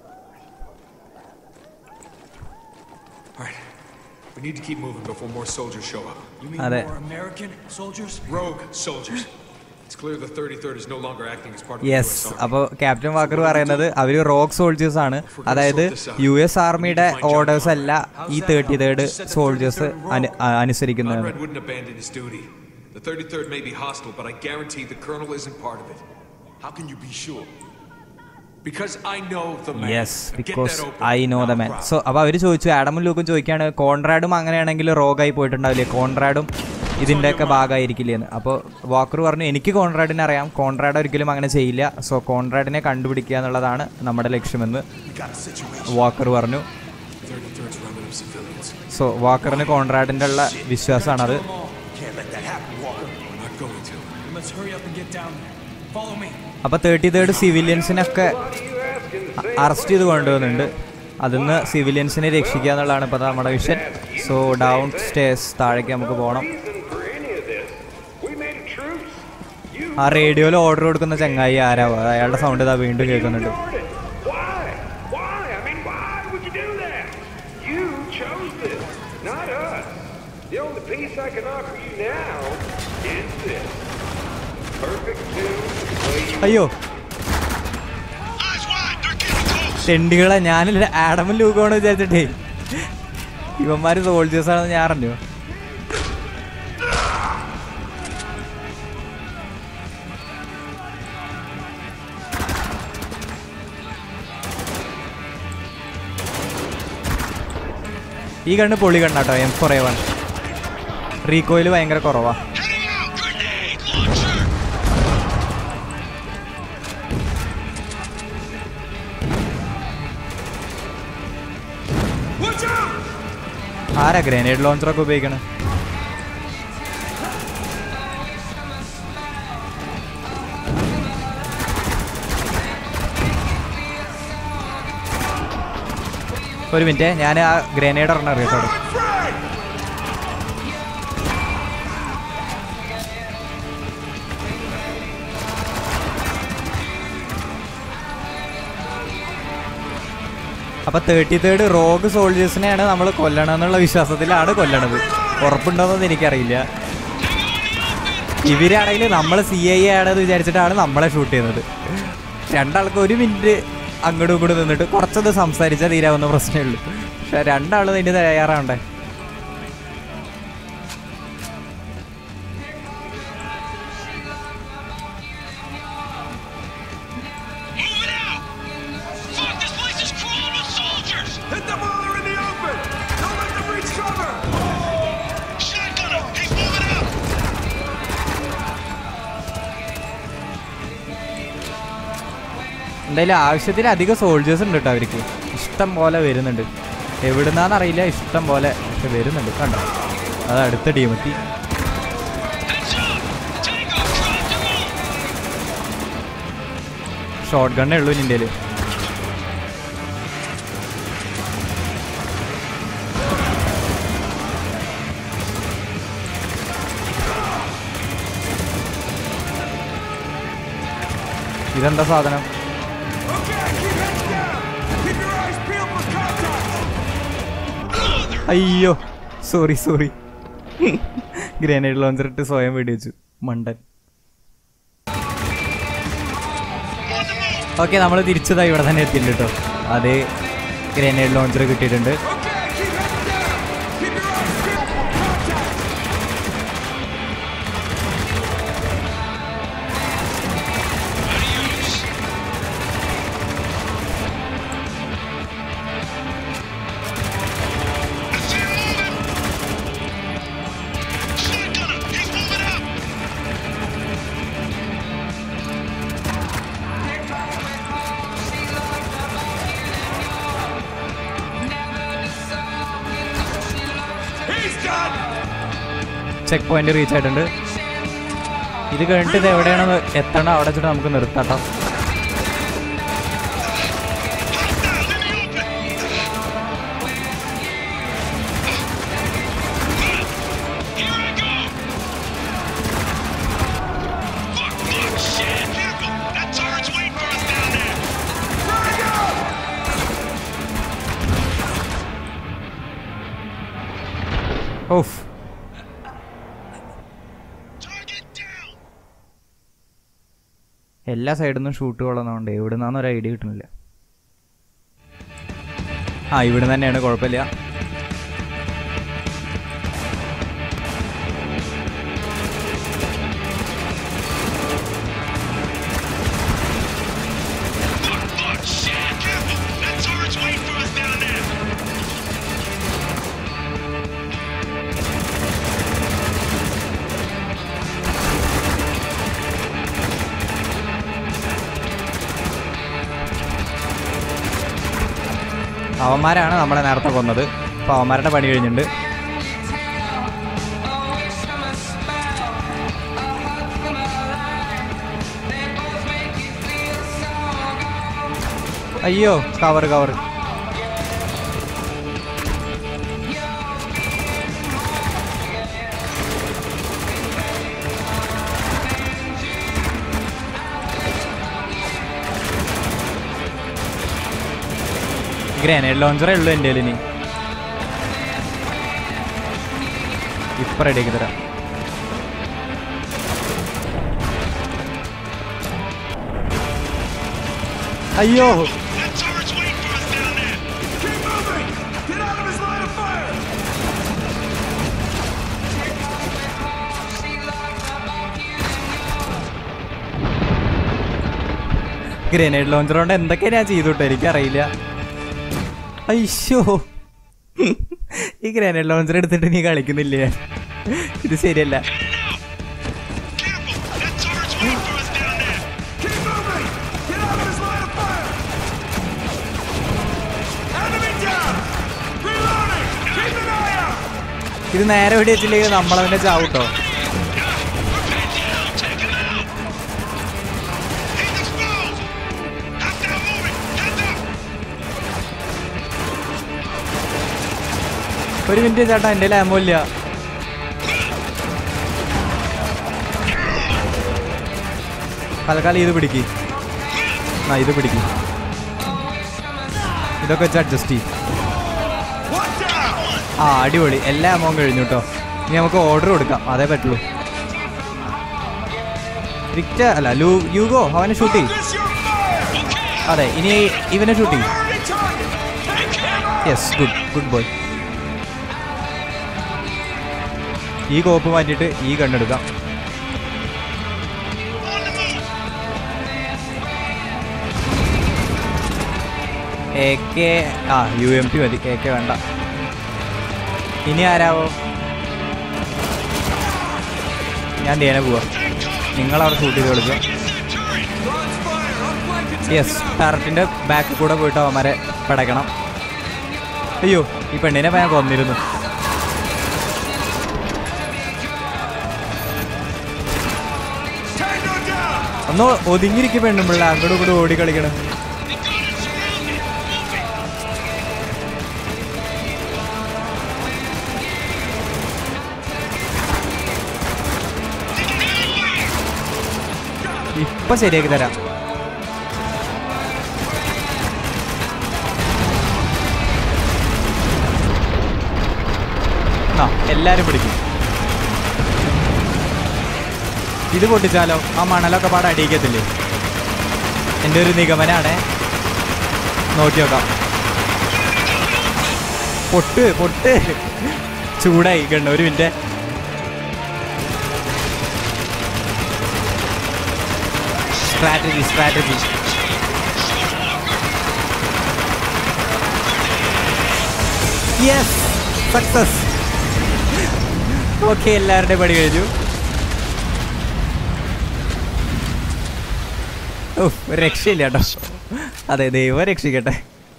We need to keep moving before more soldiers show up. You mean അതെ. more American soldiers? Rogue soldiers. It's clear the 33rd is no longer acting as part of the yes US Army. അപ്പോൾ captain Walker പറയുന്നത് അവർ rock soldiers ആണ് അതായത് U S ആർമിയുടെ orders അല്ല ഈ thirty third soldiers അനുസരിക്കുന്നത് Conrad wouldn't abandon his duty. The 33rd may be hostile, but I guarantee the colonel isn't part of it. How can you be sure? Because I know the man. Yes Now get because that open. I know the Now man proud. So അപ്പോൾ അവർ ചോദിച്ചു ആഡമും ലൂക്കും ചോദിക്കുകയാണ് കോൺട്രാഡും അങ്ങനെയാണെങ്കിൽ റോഗായി പോയിട്ടുണ്ടാവില്ലേ കോൺട്രാഡും ഇതിൻ്റെയൊക്കെ ഭാഗമായിരിക്കില്ലേന്ന് അപ്പോൾ walker പറഞ്ഞു എനിക്ക് കോൺട്രാഡിനെ അറിയാം കോൺട്രാഡ് ഒരിക്കലും അങ്ങനെ ചെയ്യില്ല സോ കോൺട്രാഡിനെ കണ്ടുപിടിക്കുക എന്നുള്ളതാണ് നമ്മുടെ ലക്ഷ്യമെന്ന് വാക്കർ പറഞ്ഞു 33rd's running of civilians. So വാക്കറിന് കോൺട്രാഡിൻ്റെ ഉള്ള വിശ്വാസമാണത് Can't let that happen, Walker. We're not going to. We must hurry up and get down there. Follow me. അപ്പോൾ തേർട്ടി തേർഡ് സിവിലിയൻസിനൊക്കെ അറസ്റ്റ് ചെയ്ത് കൊണ്ടുവന്നുണ്ട് അതിന്ന് സിവിലിയൻസിനെ രക്ഷിക്കുക എന്നുള്ളതാണ് ഇപ്പോൾ നമ്മുടെ വിഷൻ സോ ഡൗൺ സ്റ്റേഴ്സ് താഴേക്ക് നമുക്ക് പോകണം For any of this, we made a truce. You ആ റേഡിയോയിൽ ഓർഡർ കൊടുക്കുന്ന ചങ്ങായി ആരാവോ അയാളുടെ സൗണ്ട് ഇതാ വീണ്ടും കേൾക്കുന്നുണ്ട് ignored it. Why? Why? I mean, why would you do that? You chose this, not us. The only peace I can offer you now is this. Perfect tune, the way you അയ്യോ തെണ്ടികളെ ഞാനില്ല ആഡമും ലൂക്കോണ് വിചാരിച്ചിട്ടേ ഇവന്മാര് soldiers ആണെന്ന് ഞാൻ അറിഞ്ഞു ഈ കണ്ണ് പൊളി കണ്ണാട്ടോ M four A one recoil ഭയങ്കര കുറവാ ആരാ ഗ്രനേഡ് ലോഞ്ചറൊക്കെ ഉപയോഗിക്കണേ ഒരു മിനിറ്റ് ഞാൻ ആ ഗ്രനേഡ് ഒരെണ്ണം അറിയത്തോളൂ അപ്പൊ തേർട്ടി തേർഡ് റോഗ് സോൾജേഴ്സിനെയാണ് നമ്മൾ കൊല്ലണം എന്നുള്ള വിശ്വാസത്തിലാണ് കൊല്ലണത് ഉറപ്പുണ്ടോന്നൊന്നും എനിക്കറിയില്ല ഇവരാണെങ്കിൽ നമ്മൾ സി ഐ ആണെന്ന് വിചാരിച്ചിട്ടാണ് നമ്മളെ ഷൂട്ട് ചെയ്യുന്നത് രണ്ടാൾക്ക് ഒരു മിനിറ്റ് അങ്ങോട്ടും ഇങ്ങോട്ടും നിന്നിട്ട് കുറച്ചൊന്ന് സംസാരിച്ചാൽ തീരാവുന്ന പ്രശ്നമേ ഉള്ളൂ പക്ഷെ രണ്ടാളും ഇതിന് തയ്യാറാവണ്ടേ Fuck, this place is crawling with soldiers! Hit them while they're in the open! Don't let them reach cover! Shotgunner, he's moving out! എന്തായാലും ആവശ്യത്തിലധികം സോൾജേഴ്സ് ഉണ്ട് കേട്ടോ അവർക്ക് ഇഷ്ടം പോലെ വരുന്നുണ്ട് എവിടുന്നാന്നറിയില്ല ഇഷ്ടം പോലെ പക്ഷെ വരുന്നുണ്ട് കണ്ടോ അത് അടുത്ത ടീമെത്തി ഷോർട്ട് ഗണ്ണേ ഉള്ളൂ ഇന്ത്യയിൽ ഇതെന്താ സാധനം അയ്യോ സോറി സോറി ഗ്രനേഡ് ലോഞ്ചർ ഇട്ട് സ്വയം വെടിവെച്ചു മണ്ടൻ ഓക്കെ നമ്മൾ തിരിച്ചതാ ഇവിടെ തന്നെ എത്തിയിട്ടുണ്ട് കേട്ടോ അതേ ഗ്രനേഡ് ലോഞ്ചർ കിട്ടിയിട്ടുണ്ട് ചെക്ക് പോയിന്റ് റീച്ച് ആയിട്ടുണ്ട് ഇത് കഴിഞ്ഞിട്ട് ഇത് എവിടെയാണ് എത്തണം അവിടെ വെച്ചിട്ട് നമുക്ക് നിർത്താട്ടോ ഓഫ് എല്ലാ സൈഡിൽ നിന്നും ഷൂട്ട് കൊള്ളുന്നതുകൊണ്ട് എവിടെ നിന്നാന്ന് ഒരു ഐഡിയ കിട്ടുന്നില്ല ആ ഇവിടെ തന്നെയാണ് കുഴപ്പമില്ല അവന്മാരാണ് നമ്മളെ നേരത്തെ കൊന്നത് അപ്പോൾ അവന്മാരുടെ പണി കഴിഞ്ഞിട്ടുണ്ട് അയ്യോ കവർ കവർ ഗ്രനേഡ് ലോഞ്ചറേ ഉള്ളൂ എൻ്റെ കയ്യിൽ ഇനി ഇപ്പം റെഡിയാക്കി തരാം അയ്യോ ഗ്രനേഡ് ലോഞ്ചർ കൊണ്ട് എന്തൊക്കെയാ ഞാൻ ചെയ്തു കേട്ടോ എനിക്കറിയില്ല അയ്യോ ഈ ഗ്രനേഡ് ലോഞ്ചർ എടുത്തിട്ട് നീ കളിക്കുന്നില്ലേ ഇത് ശരിയല്ല ഇത് നേരെ വെടി വെച്ചില്ലെങ്കിൽ നമ്മളവനെ ചാവൂട്ടോ ഒരു മിനിറ്റ് ചേട്ടാ എൻ്റെ ലാമോ ഇല്ല തൽക്കാലം ഇത് പിടിക്ക് ആ ഇത് പിടിക്ക് ഇതൊക്കെ വെച്ച് അഡ്ജസ്റ്റ് ചെയ്യും ആ അടിപൊളി എല്ലാ അമൗണ്ട് കഴിഞ്ഞു കേട്ടോ ഇനി നമുക്ക് ഓർഡർ കൊടുക്കാം അതേ പറ്റുള്ളൂ വിക്ട അല്ല ലൂ യൂഗോ അവനെ ഷൂട്ട് ചെയ്യും അതെ ഇനി ഇവനെ ഷൂട്ട് ചെയ്യും യെസ് ഗുഡ് ഗുഡ് ബോയ് ഈ കോപ്പ് മാറ്റിയിട്ട് ഈ കണ്ണെടുക്കാം എ കെ ആ യു എം പി മതി എ കെ വേണ്ട ഇനി ആരാവോ ഞാൻ ധ്യാന പോവാ നിങ്ങളവിടെ ഷൂട്ട് ചെയ്ത് കളിക്കുക യെസ് ടററ്റിൻ്റെ ബാക്കിൽ കൂടെ പോയിട്ട് അവന്മാരെ പടയ്ക്കണം അയ്യോ ഈ പെണ്ണിനെ ഞാൻ കൊന്നിരുന്നു ഒന്ന് ഒതുങ്ങിയിരിക്കും പെണ്ണുമ്പിള്ള അങ്ങോട്ടും ഇങ്ങോട്ടും ഓടി കളിക്കണം ഇപ്പൊ ശരിയാക്കി തരാം ആ എല്ലാരും പിടിക്കും ഇത് പൊട്ടിച്ചാലോ ആ മണലൊക്കെ പാടെ അടിയിക്കത്തില്ലേ എൻ്റെ ഒരു നിഗമനാണ് നോക്കി നോക്കാം പൊട്ട് പൊട്ട് ചൂടായി കണ്ട ഒരു minute strategy strategy yes success okay എല്ലാവരുടെയും പണി കഴിഞ്ഞു ഓ ഒരു രക്ഷയില്ല കേട്ടോ അതെ ദൈവം രക്ഷിക്കട്ടെ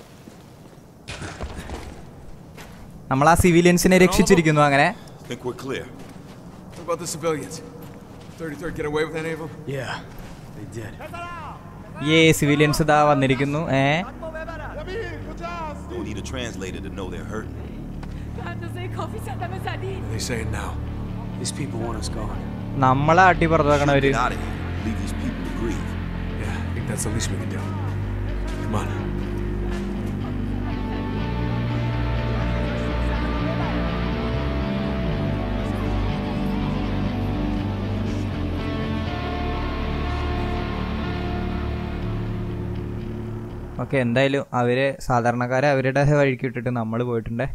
നമ്മൾ ആ സിവിലിയൻസിനെ രക്ഷിച്ചിരിക്കുന്നു അങ്ങനെ Think we're clear. What about the civilians? 33rd get away with any of them? Yeah, they did. ഏ സിവിലിയൻസ് ഇതാ വന്നിരിക്കുന്നു ഏ Don't need a translator to know they're hurting. What are they saying now? These people want us gone. നമ്മളെ അട്ടി പുറത്താക്കണവര് Get out of here. Leave these people to grieve. Yeah, I think that's the least we can do. Come on. Okay എന്തായാലും അവര് സാധാരണക്കാരെ അവരുടെ വഴിക്ക് വിട്ടിട്ട് നമ്മൾ പോയിട്ടുണ്ടേ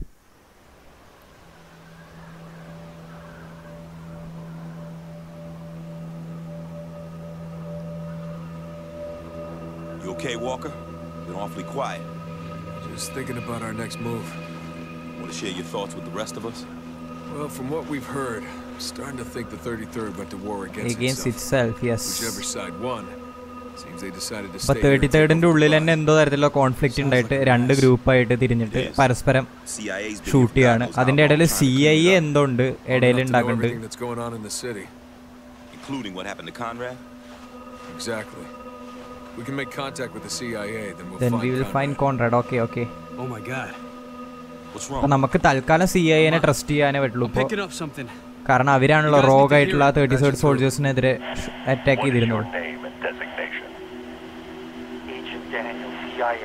You okay, Walker? Been awfully quiet. Just thinking about our next move. Want to share your thoughts with the rest of us? Well, from what we've heard, I'm starting to think the 33rd went to war against Against itself, yes. Whichever side won, seems they decided to അപ്പൊ stay thirty here and take തേർഡിന്റെ over ഉള്ളിൽ the തന്നെ എന്തോ തരത്തിലുള്ള conflict ഉണ്ടായിട്ട് രണ്ട് ഗ്രൂപ്പായിട്ട് തിരിഞ്ഞിട്ട് പരസ്പരം CIA's been ഷൂട്ട് ചെയ്യാണ് here for God knows അതിന്റെ how ഇടയിൽ long, C trying to I clean A it up, എന്തോ ഉണ്ട് Long ഇടയിൽ enough to know ഉണ്ടാക്കുന്നുണ്ട് everything that's going on in the city. including what happened to Conrad. Exactly. We can make contact with the CIA, then we'll then find we will Conrad. Fine Conrad okay okay Oh my god. What's അപ്പൊ wrong? നമുക്ക് തൽക്കാലം C I എനെ trust ചെയ്യാനേ പറ്റുള്ളൂ I'm ഇപ്പോൾ picking up something. കാരണം അവരാണല്ലോ rogue ആയിട്ടുള്ള തേർട്ടി തേർഡ് സോൾജേഴ്സിനെതിരെ അറ്റാക്ക് ചെയ്തിരുന്നുള്ളൂ name and designation? Agent Daniel, CIA.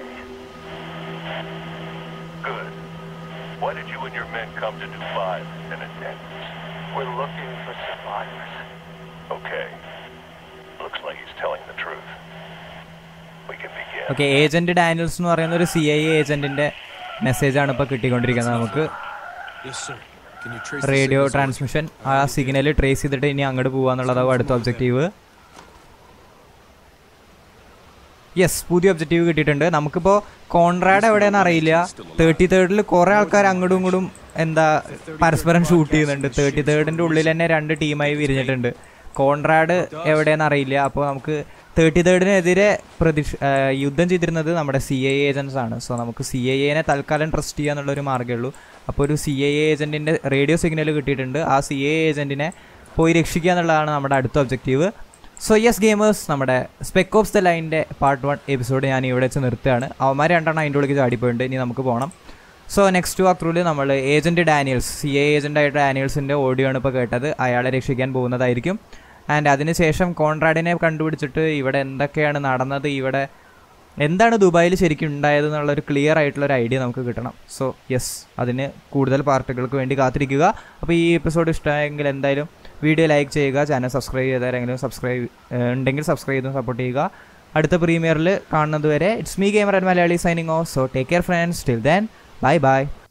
Good. Why did you and your men come to Dubai in a tent? We're looking for survivors. Okay. Looks like he's telling the truth. We can begin. Okay agent Daniels എന്ന് പറയുന്ന ഒരു C I A ഏജന്റിന്റെ മെസ്സേജാണ് ഇപ്പോൾ കിട്ടിക്കൊണ്ടിരിക്കുന്നത് നമുക്ക് Yes, sir. Can you trace the radio signal's transmission ആ signal trace ചെയ്തിട്ട് ഇനി അങ്ങോട്ട് പോകാന്നുള്ളതാവും അടുത്ത ഒബ്ജക്റ്റീവ് യെസ് പുതിയ ഒബ്ജക്റ്റീവ് കിട്ടിയിട്ടുണ്ട് നമുക്കിപ്പോൾ കോൺറാഡ് എവിടെയെന്ന് അറിയില്ല തേർട്ടി തേർഡിൽ കുറേ ആൾക്കാർ അങ്ങോട്ടും ഇങ്ങോട്ടും എന്താ പരസ്പരം ഷൂട്ട് ചെയ്യുന്നുണ്ട് തേർട്ടി തേർഡിൻ്റെ ഉള്ളിൽ തന്നെ രണ്ട് ടീമായി വിരിഞ്ഞിട്ടുണ്ട് കോൺറാഡ് എവിടെയെന്ന് അറിയില്ല അപ്പോൾ നമുക്ക് തേർട്ടി തേർഡിനെതിരെ പ്രതിഷ് ആ, യുദ്ധം ചെയ്തിരുന്നത് നമ്മുടെ സി ഐ ഏജൻസ് ആണ് സോ നമുക്ക് സി ഐ എനെ തൽക്കാലം ട്രസ്റ്റ് ചെയ്യാന്നുള്ളൊരു മാർഗ്ഗമേ ഉള്ളൂ അപ്പോൾ ഒരു സി ഐ ഏജൻറ്റിൻ്റെ റേഡിയോ സിഗ്നൽ കിട്ടിയിട്ടുണ്ട് ആ സി ഐ ഏജൻറ്റിനെ പോയി രക്ഷിക്കുക എന്നുള്ളതാണ് നമ്മുടെ അടുത്ത ഒബ്ജക്റ്റീവ് സോ യെസ് ഗെയിമേഴ്സ് നമ്മുടെ സ്പെക്ക് ഓഫ് ദ ലൈനിൻ്റെ പാർട്ട് വൺ എപ്പിസോഡ് ഞാൻ ഇവിടെ വെച്ച് നിർത്തുകയാണ് അവന്മാർ രണ്ടെണ്ണം അതിൻ്റെ ഉള്ളിൽ ചാടിപ്പോയിട്ടുണ്ട് ഇനി നമുക്ക് പോകണം സോ നെക്സ്റ്റ് വാക്രൂല് നമ്മൾ ഏജൻറ്റ് ഡാനിയൽസ് സി എ ഏജൻ്റായിട്ട് ഡാനിയൽസിൻ്റെ ഓഡിയോ ആണ് ഇപ്പോൾ കേട്ടത് അയാളെ രക്ഷിക്കാൻ പോകുന്നതായിരിക്കും ആൻഡ് അതിനുശേഷം കോൺറാഡിനെ കണ്ടുപിടിച്ചിട്ട് ഇവിടെ എന്തൊക്കെയാണ് നടന്നത് ഇവിടെ എന്താണ് ദുബായിൽ ശരിക്കും ഉണ്ടായത് എന്നുള്ളൊരു ക്ലിയർ ആയിട്ടുള്ള ഒരു ഐഡിയ നമുക്ക് കിട്ടണം സോ യെസ് അതിന് കൂടുതൽ പാർട്ടുകൾക്ക് വേണ്ടി കാത്തിരിക്കുക അപ്പോൾ ഈ എപ്പിസോഡ് ഇഷ്ടമായെങ്കിൽ എന്തായാലും വീഡിയോ ലൈക്ക് ചെയ്യുക ചാനൽ സബ്സ്ക്രൈബ് ചെയ്താരെങ്കിലും സബ്സ്ക്രൈബ് ഉണ്ടെങ്കിൽ സബ്സ്ക്രൈബ് ചെയ്ത് സപ്പോർട്ട് ചെയ്യുക അടുത്ത പ്രീമിയറിൽ കാണുന്നത് വരെ it's me gamer and Malayali signing off so take care friends till then bye by